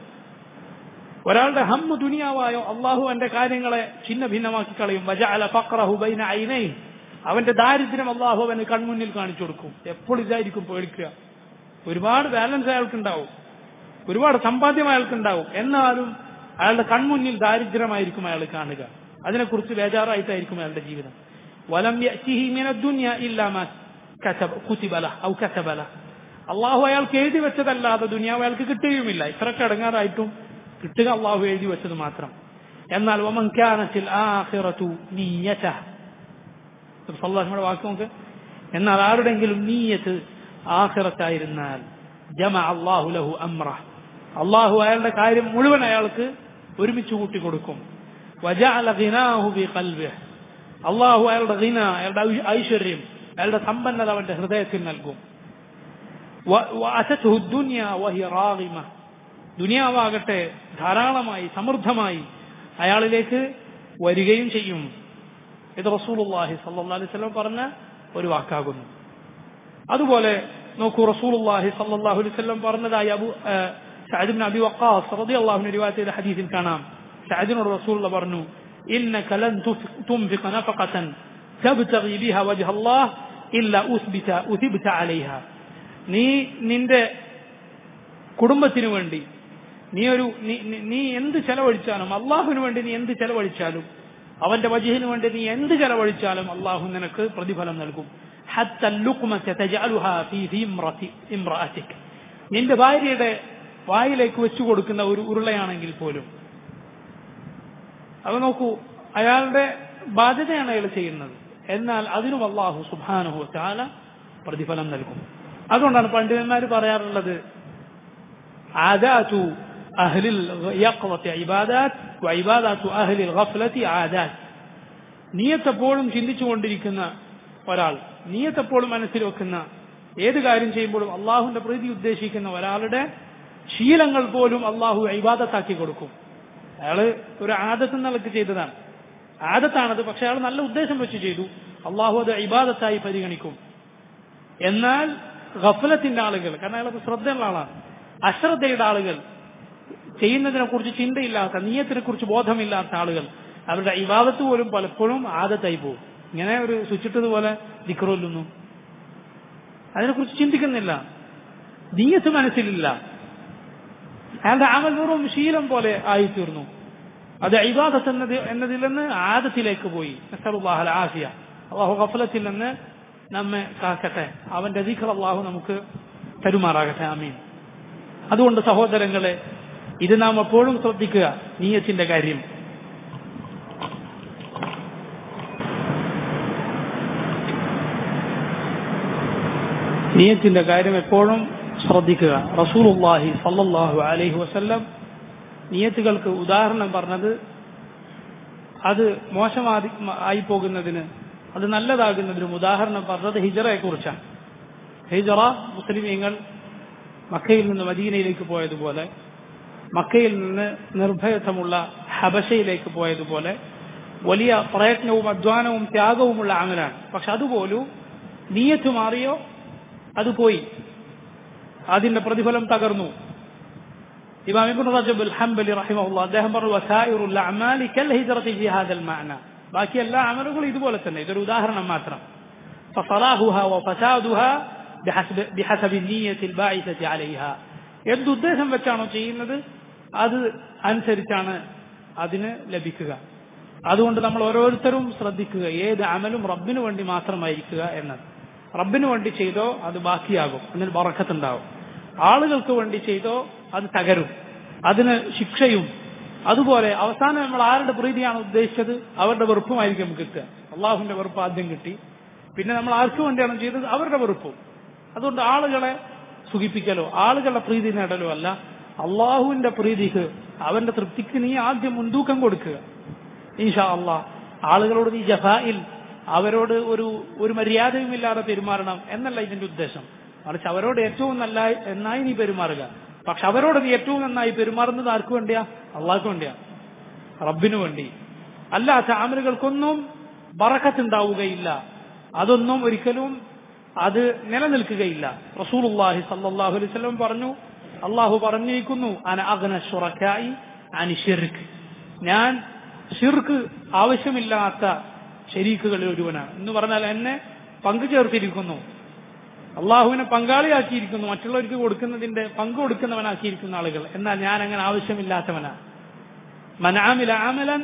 S1: ഒരാളുടെ ഹമ്മ് ദുനിയാവായോ അള്ളാഹു അവന്റെ കാര്യങ്ങളെ ഛിന്ന ഭിന്നമാക്കി കളയും വജഅല ഫഖറഹു ബൈന ഐനൈ അവന്റെ ദാരിദ്ര്യം അള്ളാഹു അവന് കൺമുന്നിൽ കാണിച്ചു കൊടുക്കും എപ്പോഴും ഇതായിരിക്കും പേടിക്കുക ഒരുപാട് ബാലൻസ് അയാൾക്കുണ്ടാവും ഒരുപാട് സമ്പാദ്യം അയാൾക്കുണ്ടാവും എന്നാലും അയാളുടെ കൺമുന്നിൽ ദാരിദ്ര്യമായിരിക്കും അയാൾ കാണുക അതിനെക്കുറിച്ച് ബേജാറായിട്ടായിരിക്കും അയാളുടെ ജീവിതം വലം യഅ്തിഹി മിന ദുനിയ ഇല്ലാ മാ കസബ കുതിബ ലഹ് ഔ കസബ ലഹ് അള്ളാഹു അയാൾക്ക് എഴുതി വെച്ചതല്ലാതെ ദുനിയാവ് അയാൾക്ക് കിട്ടുകയുമില്ല ഇത്രയൊക്കെ അടങ്ങാറായിട്ടും കിട്ടുക അള്ളാഹു എഴുതി വെച്ചത് മാത്രം എന്നാൽ വമൻ കാനത്തിൽ ആഖിറതു നിയ്യതഹ സല്ലല്ലാഹു വാക്ക് നോക്ക് എന്നാൽ ആരുടെങ്കിലും നീയത്ത് ആഖിറത്തായിരുന്നാൽ ജമ അള്ളാഹു ലഹു അമ്ര അള്ളാഹു അയാളുടെ കാര്യം മുഴുവൻ അയാൾക്ക് ഒരുമിച്ച് കൂട്ടി കൊടുക്കും വജഅല ഗിനാഹു ബി ഖൽബിഹ് അള്ളാഹു അയാളുടെ ഗിന അയാളുടെ ഐശ്വര്യം അയാളുടെ സമ്പന്നത അവന്റെ ഹൃദയത്തിൽ നൽകും ദുനിയാവാകട്ടെ ധാരാളമായി സമൃദ്ധമായി അയാളിലേക്ക് വരികയും ചെയ്യും ഇത് റസൂലുള്ളാഹി സല്ലല്ലാഹു അലൈഹി വസല്ലം പറഞ്ഞ ഒരു വാക്കാകുന്നു അതുപോലെ നോക്കൂ റസൂലുള്ളാഹി സല്ലല്ലാഹു അലൈഹി വസല്ലം പറഞ്ഞതായി Abu Sa'd ibn Abi Waqqas റളിയല്ലാഹു അൻഹു റിവായത്ത് ചെയ്ത ഹദീസിൽ കാണാം സഅദിനോട് റസൂലുള്ള പറഞ്ഞു ഇന്നക ലൻ തുൻഫിഖ നഫഖതൻ തബ്തഗി ബിഹ വജ്ഹ അല്ലാഹ് ഇല്ല ഉസ്ബിത ഉസിബ്ത അലൈഹ നീ നിന്റെ കുടുംബത്തിനു വേണ്ടി നീ ഒരു നീ എന്ത് ചെലവഴിച്ചാലും അള്ളാഹുവിന് വേണ്ടി നീ എന്ത് ചെലവഴിച്ചാലും അവന്റെ വജഹിന് വേണ്ടി നീ എന്ത് ചെലവഴിച്ചാലും അള്ളാഹു നിനക്ക് പ്രതിഫലം നൽകും നിന്റെ ഭാര്യയുടെ വായിലേക്ക് വെച്ചു കൊടുക്കുന്ന ഒരു ഉരുളയാണെങ്കിൽ പോലും അവ നോക്കൂ അയാളുടെ ബാധ്യതയാണ് അയാൾ ചെയ്യുന്നത് എന്നാൽ അതിനും അള്ളാഹു സുബാനുഹു ചാല പ്രതിഫലം നൽകും അതുകൊണ്ടാണ് പണ്ഡിതന്മാർ പറയാറുള്ളത് ആദാതു അഹ്ലിൽ യഖ്വത്തി ഇബാദാത്ത് വഇബാദാത്തു അഹ്ലിൽ ഗഫ്ലത്തി ആദാത്ത് നീയത്തെപ്പോഴും ചിന്തിച്ചുകൊണ്ടിരിക്കുന്ന ഒരാൾ നീയത്തെപ്പോഴും മനസ്സിൽ വെക്കുന്ന ഏത് കാര്യം ചെയ്യുമ്പോഴും അള്ളാഹുവിന്റെ പ്രീതി ഉദ്ദേശിക്കുന്ന ഒരാളുടെ ശീലങ്ങൾ പോലും അള്ളാഹു ഇബാദത്താക്കി കൊടുക്കും അയാള് ഒരു ആദത്ത് നിലക്ക് ചെയ്തതാണ് ആദത്താണത് പക്ഷെ അയാൾ നല്ല ഉദ്ദേശം വെച്ച് ചെയ്തു അള്ളാഹു അത് ഇബാദത്തായി പരിഗണിക്കും എന്നാൽ ഗഫലത്തിന്റെ ആളുകൾ കാരണം അയാൾക്ക് ശ്രദ്ധയുള്ള ആളാണ് അശ്രദ്ധയുടെ ആളുകൾ ചെയ്യുന്നതിനെ കുറിച്ച് ചിന്തയില്ലാത്ത നീയത്തിനെ കുറിച്ച് ബോധമില്ലാത്ത ആളുകൾ അവരുടെ ഇബാദത്ത് പോലും പലപ്പോഴും ആദത്തായി പോകും ഇങ്ങനെ ഒരു സ്വിച്ചിട്ടതുപോലെ ദിക്റൊല്ലുന്നു അതിനെക്കുറിച്ച് ചിന്തിക്കുന്നില്ല നീയത്ത് മനസ്സിലില്ല അയാളുടെ അമൽ വെറും ശീലം പോലെ ആയിത്തീർന്നു അത് ഇബാദത്ത് എന്നത് എന്നതിൽ നിന്ന് ആദത്തിലേക്ക് പോയി ആസിയ അള്ളാഹു ഗഫലത്തിൽ നിന്ന് നമ്മെ കാക്കട്ടെ അവന്റെ ദിഖർ അള്ളാഹു നമുക്ക് തരുമാറാകട്ടെ ആമീൻ അതുകൊണ്ട് സഹോദരങ്ങളെ ഇത് നാം എപ്പോഴും ശ്രദ്ധിക്കുക നീയത്തിന്റെ കാര്യം നീയത്തിന്റെ കാര്യം എപ്പോഴും ശ്രദ്ധിക്കുക റസൂലുള്ളാഹി സല്ലല്ലാഹു അലൈഹി വസല്ലം നിയത്തുകൾക്ക് ഉദാഹരണം പറഞ്ഞത് അത് മോശമായി ആയി പോകുന്നതിന് അത് നല്ലതാകുന്നതിനും ഉദാഹരണം പറഞ്ഞത് ഹിജറയെ കുറിച്ചാണ് ഹിജറ മുസ്ലിമീങ്ങൾ മക്കയിൽ നിന്ന് മദീനയിലേക്ക് പോയതുപോലെ മക്കയിൽ നിന്ന് നിർഭയത്വമുള്ള ഹബശയിലേക്ക് പോയതുപോലെ വലിയ പ്രയത്നവും അധ്വാനവും ത്യാഗവുമുള്ള അമലാണ് പക്ഷെ അതുപോലും നീയത്ത് മാറിയോ അത് പോയി അതിന്റെ പ്രതിഫലം തകർന്നു ഇമാം ഇബ്നു റജബ് ഹംബലി റഹിമഹുല്ലാ അദ്ദേഹം പറഞ്ഞു വസായിറുൽ അഅമാലി കൽ ഹിജ്റതി ഫി ഹാദൽ മഅന ബാക്കി എല്ലാ അമലുകളും ഇതുപോലെ തന്നെ ഇതൊരു ഉദാഹരണം മാത്രം فصلاحها وفسادها بحسب بحسب النية الباعثة عليها എന്തുദ്ദേശം വെച്ചാണോ ചെയ്യുന്നത് അത് അനുസരിച്ചാണ് അതിന് ലഭിക്കുക അതുകൊണ്ട് നമ്മൾ ഓരോരുത്തരും ശ്രദ്ധിക്കുക ഏത് അമലും റബ്ബിന് വേണ്ടി മാത്രമായിരിക്കുക എന്നത് റബ്ബിന് വേണ്ടി ചെയ്തോ അത് ബാക്കിയാകും അതിന് ബറക്കത്തുണ്ടാവും ആളുകൾക്ക് വേണ്ടി ചെയ്തോ അത് തകരും അതിന് ശിക്ഷയും അതുപോലെ അവസാനം നമ്മൾ ആരുടെ പ്രീതിയാണ് ഉദ്ദേശിച്ചത് അവരുടെ വെറുപ്പുമായിരിക്കും നമുക്ക് കിട്ടുക അള്ളാഹുവിന്റെ വെറുപ്പ് ആദ്യം കിട്ടി പിന്നെ നമ്മൾ ആർക്ക് വേണ്ടിയാണ് ചെയ്തത് അവരുടെ വെറുപ്പും അതുകൊണ്ട് ആളുകളെ സുഖിപ്പിക്കലോ ആളുകളുടെ പ്രീതി നേടലോ അല്ല അള്ളാഹുവിന്റെ പ്രീതിക്ക് അവന്റെ തൃപ്തിക്ക് നീ ആദ്യം മുൻതൂക്കം കൊടുക്കുക ഈഷാ അള്ളാഹ് ആളുകളോട് നീ ജഫായിൽ അവരോട് ഒരു ഒരു മര്യാദയും ഇല്ലാതെ പെരുമാറണം എന്നല്ല ഇതിന്റെ ഉദ്ദേശം മറിച്ച് അവരോട് ഏറ്റവും നല്ല എന്നായി നീ പെരുമാറുക പക്ഷെ അവരോട് നീ ഏറ്റവും നന്നായി പെരുമാറുന്നത് ആർക്ക് വേണ്ടിയാ അള്ളാഹ്ക്ക് വേണ്ടിയാ റബ്ബിനു വേണ്ടി അല്ലാത്ത ആമലുകൾക്കൊന്നും ബറക്കത്തുണ്ടാവുകയില്ല അതൊന്നും ഒരിക്കലും അത് നിലനിൽക്കുകയില്ല റസൂലുള്ളാഹി സല്ലല്ലാഹു അലൈഹി വസല്ലം പറഞ്ഞു അള്ളാഹു പറഞ്ഞിരിക്കുന്നു അന അഗ്ന ഷുറക്കായി അനി ഷിർക്ക് ഞാൻ ഷിർക്ക് ആവശ്യമില്ലാത്ത ശരീക്കുകളിൽ ഒരുവനാണ് എന്ന് പറഞ്ഞാൽ എന്നെ പങ്കു ചേർത്തിരിക്കുന്നു അള്ളാഹുവിനെ പങ്കാളിയാക്കിയിരിക്കുന്നു മറ്റുള്ളവർക്ക് കൊടുക്കുന്നതിന്റെ പങ്ക് കൊടുക്കുന്നവനാക്കിയിരിക്കുന്ന ആളുകൾ എന്നാൽ ഞാൻ അങ്ങനെ ആവശ്യമില്ലാത്തവനാണ് മനാമില ആമലൻ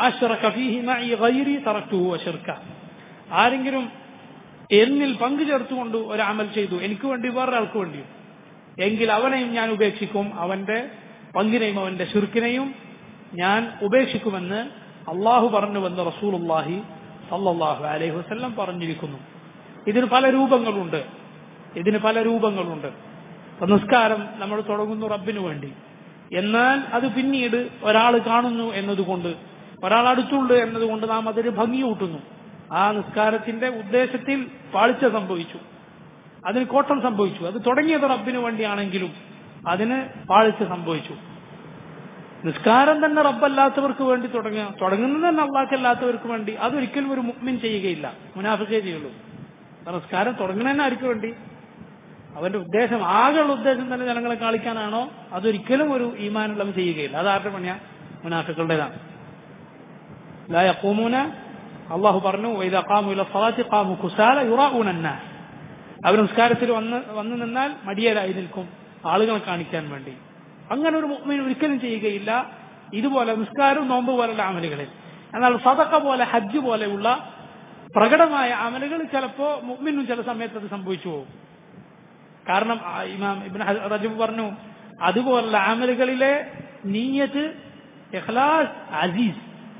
S1: ആരെങ്കിലും എന്നിൽ പങ്കു ചേർത്തുകൊണ്ട് ഒരു അമൽ ചെയ്തു എനിക്ക് വേണ്ടി വേറൊരാൾക്ക് വേണ്ടിയും എങ്കിൽ അവനെയും ഞാൻ ഉപേക്ഷിക്കും അവന്റെ പങ്കിനെയും അവന്റെ ഷിർക്കിനെയും ഞാൻ ഉപേക്ഷിക്കുമെന്ന് അള്ളാഹു പറഞ്ഞുവെന്ന് റസൂലുള്ളാഹി സല്ലല്ലാഹു അലൈഹി വസല്ലം പറഞ്ഞിരിക്കുന്നു ഇതിന് പല രൂപങ്ങളുണ്ട് ഇതിന് പല രൂപങ്ങളുണ്ട് നിസ്കാരം നമ്മൾ തുടങ്ങുന്നു റബ്ബിനു വേണ്ടി എന്നാൽ അത് പിന്നീട് ഒരാൾ കാണുന്നു എന്നതുകൊണ്ട് ഒരാൾ അടുത്തുണ്ട് എന്നതുകൊണ്ട് നാം അതിന് ഭംഗി കൂട്ടുന്നു ആ നിസ്കാരത്തിന്റെ ഉദ്ദേശത്തിൽ പാളിച്ച സംഭവിച്ചു അതിന് കോട്ടം സംഭവിച്ചു അത് തുടങ്ങിയത് റബ്ബിനു വേണ്ടിയാണെങ്കിലും അതിന് പാളിച്ച സംഭവിച്ചു നിസ്കാരം തന്നെ റബ്ബല്ലാത്തവർക്ക് വേണ്ടി തുടങ്ങുക തുടങ്ങുന്നത് തന്നെ അള്ളാഹ്ക്കല്ലാത്തവർക്ക് വേണ്ടി അതൊരിക്കലും ഒരു മുക്മിൻ ചെയ്യുകയില്ല മുനാഫിക്കേ ചെയ്യുള്ളൂ നിസ്കാരം തുടങ്ങുന്നതന്നെ ആർക്ക് വേണ്ടി അവന്റെ ഉദ്ദേശം ആകെയുള്ള ഉദ്ദേശം തന്നെ ജനങ്ങളെ കാണിക്കാനാണോ അതൊരിക്കലും ഒരു ഈമാനുള്ളവൻ ചെയ്യുകയില്ല അത് ആരുടെ പണിയാ മുനാഫിക്കളുടേതാണ് لا يقومون അള്ളാഹു പറഞ്ഞു وإذا قاموا إلى الصلاة قاموا كسالى يراؤون الناس അവർ നിസ്കാരത്തിൽ വന്ന് വന്നു നിന്നാൽ മടിയരായി നിൽക്കും ആളുകളെ കാണിക്കാൻ വേണ്ടി അങ്ങനെ ഒരു മുഅ്മിൻ ഒരിക്കലും ചെയ്യുകയില്ല ഇതുപോലെ നിസ്കാരവും നോമ്പ് പോലുള്ള അമലുകളിൽ എന്നാൽ സദക്ക പോലെ ഹജ്ജ് പോലെയുള്ള പ്രകടമായ അമലുകൾ ചിലപ്പോ മുഅ്മിനും ചില സമയത്ത് അത് സംഭവിച്ചു പോകും കാരണം ആ ഇമാം ഇബ്ൻ ഹ- റജബ് പറഞ്ഞു അതുപോലുള്ള അമലുകളിലെ നീയത്ത് ഇഖ്ലാസ് അസീസ്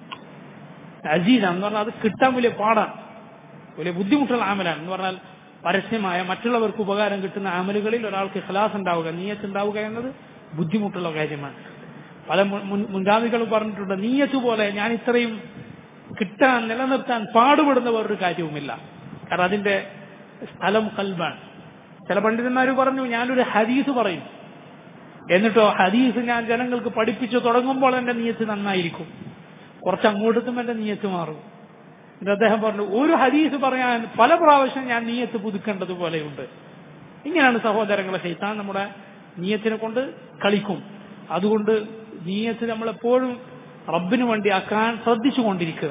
S1: അസീസാണ് എന്ന് പറഞ്ഞാൽ അത് കിട്ടാൻ വലിയ പാടാണ് വലിയ ബുദ്ധിമുട്ടുള്ള ആമലാണ് എന്ന് പറഞ്ഞാൽ പരസ്യമായ മറ്റുള്ളവർക്ക് ഉപകാരം കിട്ടുന്ന ആമലുകളിൽ ഒരാൾക്ക് ഇഖ്ലാസ് ഉണ്ടാവുക നീയത്ത് ഉണ്ടാവുക എന്നത് ബുദ്ധിമുട്ടുള്ള കാര്യമാണ് പല മുൻ- മുൻ- മുൻഗാമികളും പറഞ്ഞിട്ടുണ്ട് നീയത്ത് പോലെ ഞാൻ ഇത്രയും കിട്ടാൻ നിലനിർത്താൻ പാടുപെടുന്ന വേറൊരു കാര്യവുമില്ല കാരണം അതിന്റെ സ്ഥലം കൽബാണ് ചില പണ്ഡിതന്മാർ പറഞ്ഞു ഞാനൊരു ഹദീസ് പറയും എന്നിട്ടോ ഹദീസ് ഞാൻ ജനങ്ങൾക്ക് പഠിപ്പിച്ചു തുടങ്ങുമ്പോൾ എന്റെ നീയത്ത് നന്നായിരിക്കും കുറച്ച് അങ്ങോട്ടെത്തും എന്റെ നീയത്ത് മാറും എന്നിട്ട് അദ്ദേഹം പറഞ്ഞു ഒരു ഹദീസ് പറയാൻ പല പ്രാവശ്യം ഞാൻ നീയത്ത് പുതുക്കേണ്ടതുപോലെയുണ്ട് ഇങ്ങനെയാണ് സഹോദരങ്ങളെ ശൈത്താൻ നമ്മുടെ നീയത്തിനെ കൊണ്ട് കളിക്കും അതുകൊണ്ട് നീയത്ത് നമ്മളെപ്പോഴും റബ്ബിന് വേണ്ടി ആക്കാൻ ശ്രദ്ധിച്ചുകൊണ്ടിരിക്കുക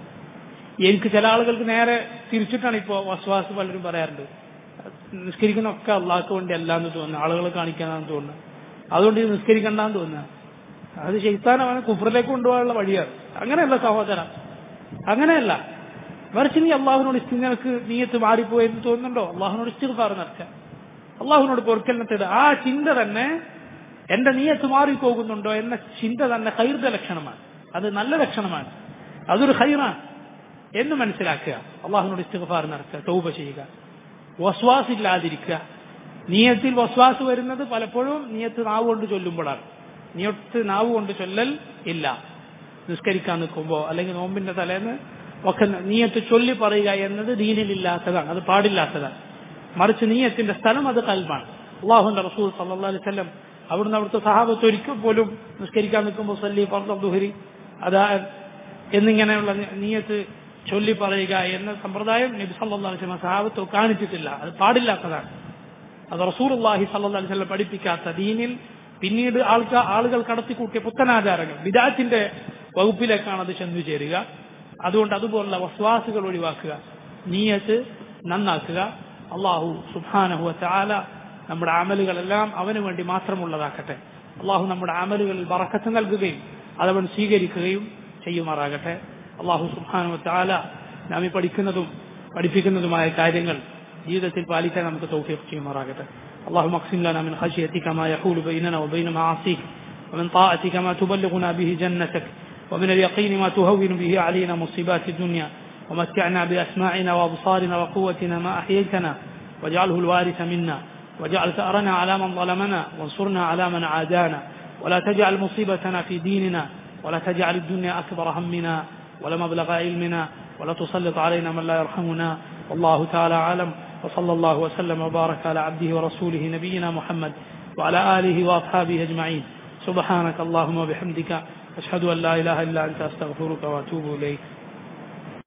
S1: എനിക്ക് ചില ആളുകൾക്ക് നേരെ തിരിച്ചിട്ടാണ് ഇപ്പോൾ വസ്വാസ് പലരും പറയാറുണ്ട് നിസ്കരിക്കുന്നൊക്കെ അള്ളാഹ്ക്ക് വേണ്ടി അല്ലാന്ന് തോന്നുന്നു ആളുകളെ കാണിക്കാനാന്ന് തോന്നുന്നു അതുകൊണ്ട് ഇത് നിസ്കരിക്കണ്ടെന്ന് തോന്നുന്നു അത് ശൈത്താനവനെ കുഫറിലേക്ക് കൊണ്ടുപോകാനുള്ള വഴിയാണ് അങ്ങനെയല്ല സഹോദര അങ്ങനെയല്ല മറിച്ച് നീ അള്ളാഹുവിനോട് ഇസ്തി നിനക്ക് നീയത്ത് മാറിപ്പോയെന്ന് തോന്നുന്നുണ്ടോ അള്ളാഹുവിനോട് ഇസ്തിഗ്ഫാർ നടക്കുക അള്ളാഹുവിനോട് പൊറുക്കലിനത്തേത് ആ ചിന്ത തന്നെ എന്റെ നീയത്ത് മാറിപ്പോകുന്നുണ്ടോ എന്ന ചിന്ത തന്നെ ഹൈർദ ലക്ഷണമാണ് അത് നല്ല ലക്ഷണമാണ് അതൊരു ഹൈറാണ് എന്ന് മനസ്സിലാക്കുക അള്ളാഹുവിനോട് ഇസ്തിഗ്ഫാർ നടക്കുക തൗബ ചെയ്യുക വസ്വാസ് ഇല്ലാതിരിക്കുക നീയത്തിൽ വസ്വാസ് വരുന്നത് പലപ്പോഴും നീയത്ത് നാവ് കൊണ്ട് ചൊല്ലുമ്പോഴാണ് നീയത്ത് നാവ് കൊണ്ട് ചൊല്ലൽ ഇല്ല നിസ്കരിക്കാൻ നിൽക്കുമ്പോൾ അല്ലെങ്കിൽ നോമ്പിന്റെ തലേന്ന് ഒക്കെ നീയത്ത് ചൊല്ലി പറയുക എന്നത് ദീനിലില്ലാത്തതാണ് അത് പാടില്ലാത്തതാണ് മറിച്ച് നീയത്തിന്റെ സ്ഥലം അത് കൽബാണ് അള്ളാഹുന്റെ റസൂൽ സല്ലാ അലൈഹി സ്വലം അവിടുന്ന് അവിടുത്തെ സഹാബത്ത് ഒരിക്കൽ പോലും നിസ്കരിക്കാൻ നിൽക്കുമ്പോൾ സല്ലി ഫർദുഹരി അതാ എന്നിങ്ങനെയുള്ള നീയത്ത് ചൊല്ലി പറയുക എന്ന സമ്പ്രദായം നബി സല്ലാ അലൈഹി സ്വലം സഹാബത്ത് കാണിച്ചിട്ടില്ല അത് പാടില്ലാത്തതാണ് അത് റസൂർ അള്ളാഹി സല്ലാ അലൈഹി സ്വലം പഠിപ്പിക്കാത്ത ദീനിൽ പിന്നീട് ആൾക്കാർ ആളുകൾ കടത്തിക്കൂട്ടിയ പുത്തനാചാരങ്ങൾ വിദാത്തിന്റെ വകുപ്പിലേക്കാണ് അത് ചെന്നു ചേരുക അതുകൊണ്ട് അതുപോലുള്ള വസ്വാസുകൾ ഒഴിവാക്കുക നീയത്ത് നന്നാക്കുക അള്ളാഹു സുബാനഹു ചാല നമ്മുടെ അമലുകളെല്ലാം അവന് വേണ്ടി മാത്രമുള്ളതാക്കട്ടെ അള്ളാഹു നമ്മുടെ അമലുകളിൽ ബറക്കത്ത് നൽകുകയും അതവൻ സ്വീകരിക്കുകയും ചെയ്യുമാറാകട്ടെ അള്ളാഹു സുബാനു ചാല നാം ഈ പഠിക്കുന്നതും പഠിപ്പിക്കുന്നതുമായ കാര്യങ്ങൾ ജീവിതത്തിൽ പാലിക്കാൻ നമുക്ക് തൗഫീഖ് ചെയ്യുമാറാകട്ടെ اللهم اقسم لنا من خشيتك ما يحول بيننا وبين معاصيك ومن طاعتك ما تبلغنا به جنتك ومن اليقين ما تهون به علينا مصيبات الدنيا ومتعنا بأسماعنا وأبصارنا وقوتنا ما أحييتنا واجعله الوارث منا واجعل ثأرنا على من ظلمنا وانصرنا على من عادانا ولا تجعل مصيبتنا في ديننا ولا تجعل الدنيا أكبر همنا ولا مبلغ علمنا ولا تسلط علينا من لا يرحمنا والله تعالى أعلم وصلى الله وسلم وبارك على عبده ورسوله نبينا محمد وعلى آله وأصحابه أجمعين سبحانك اللهم وبحمدك أشهد أن لا إله إلا أنت أستغفرك وأتوب إليك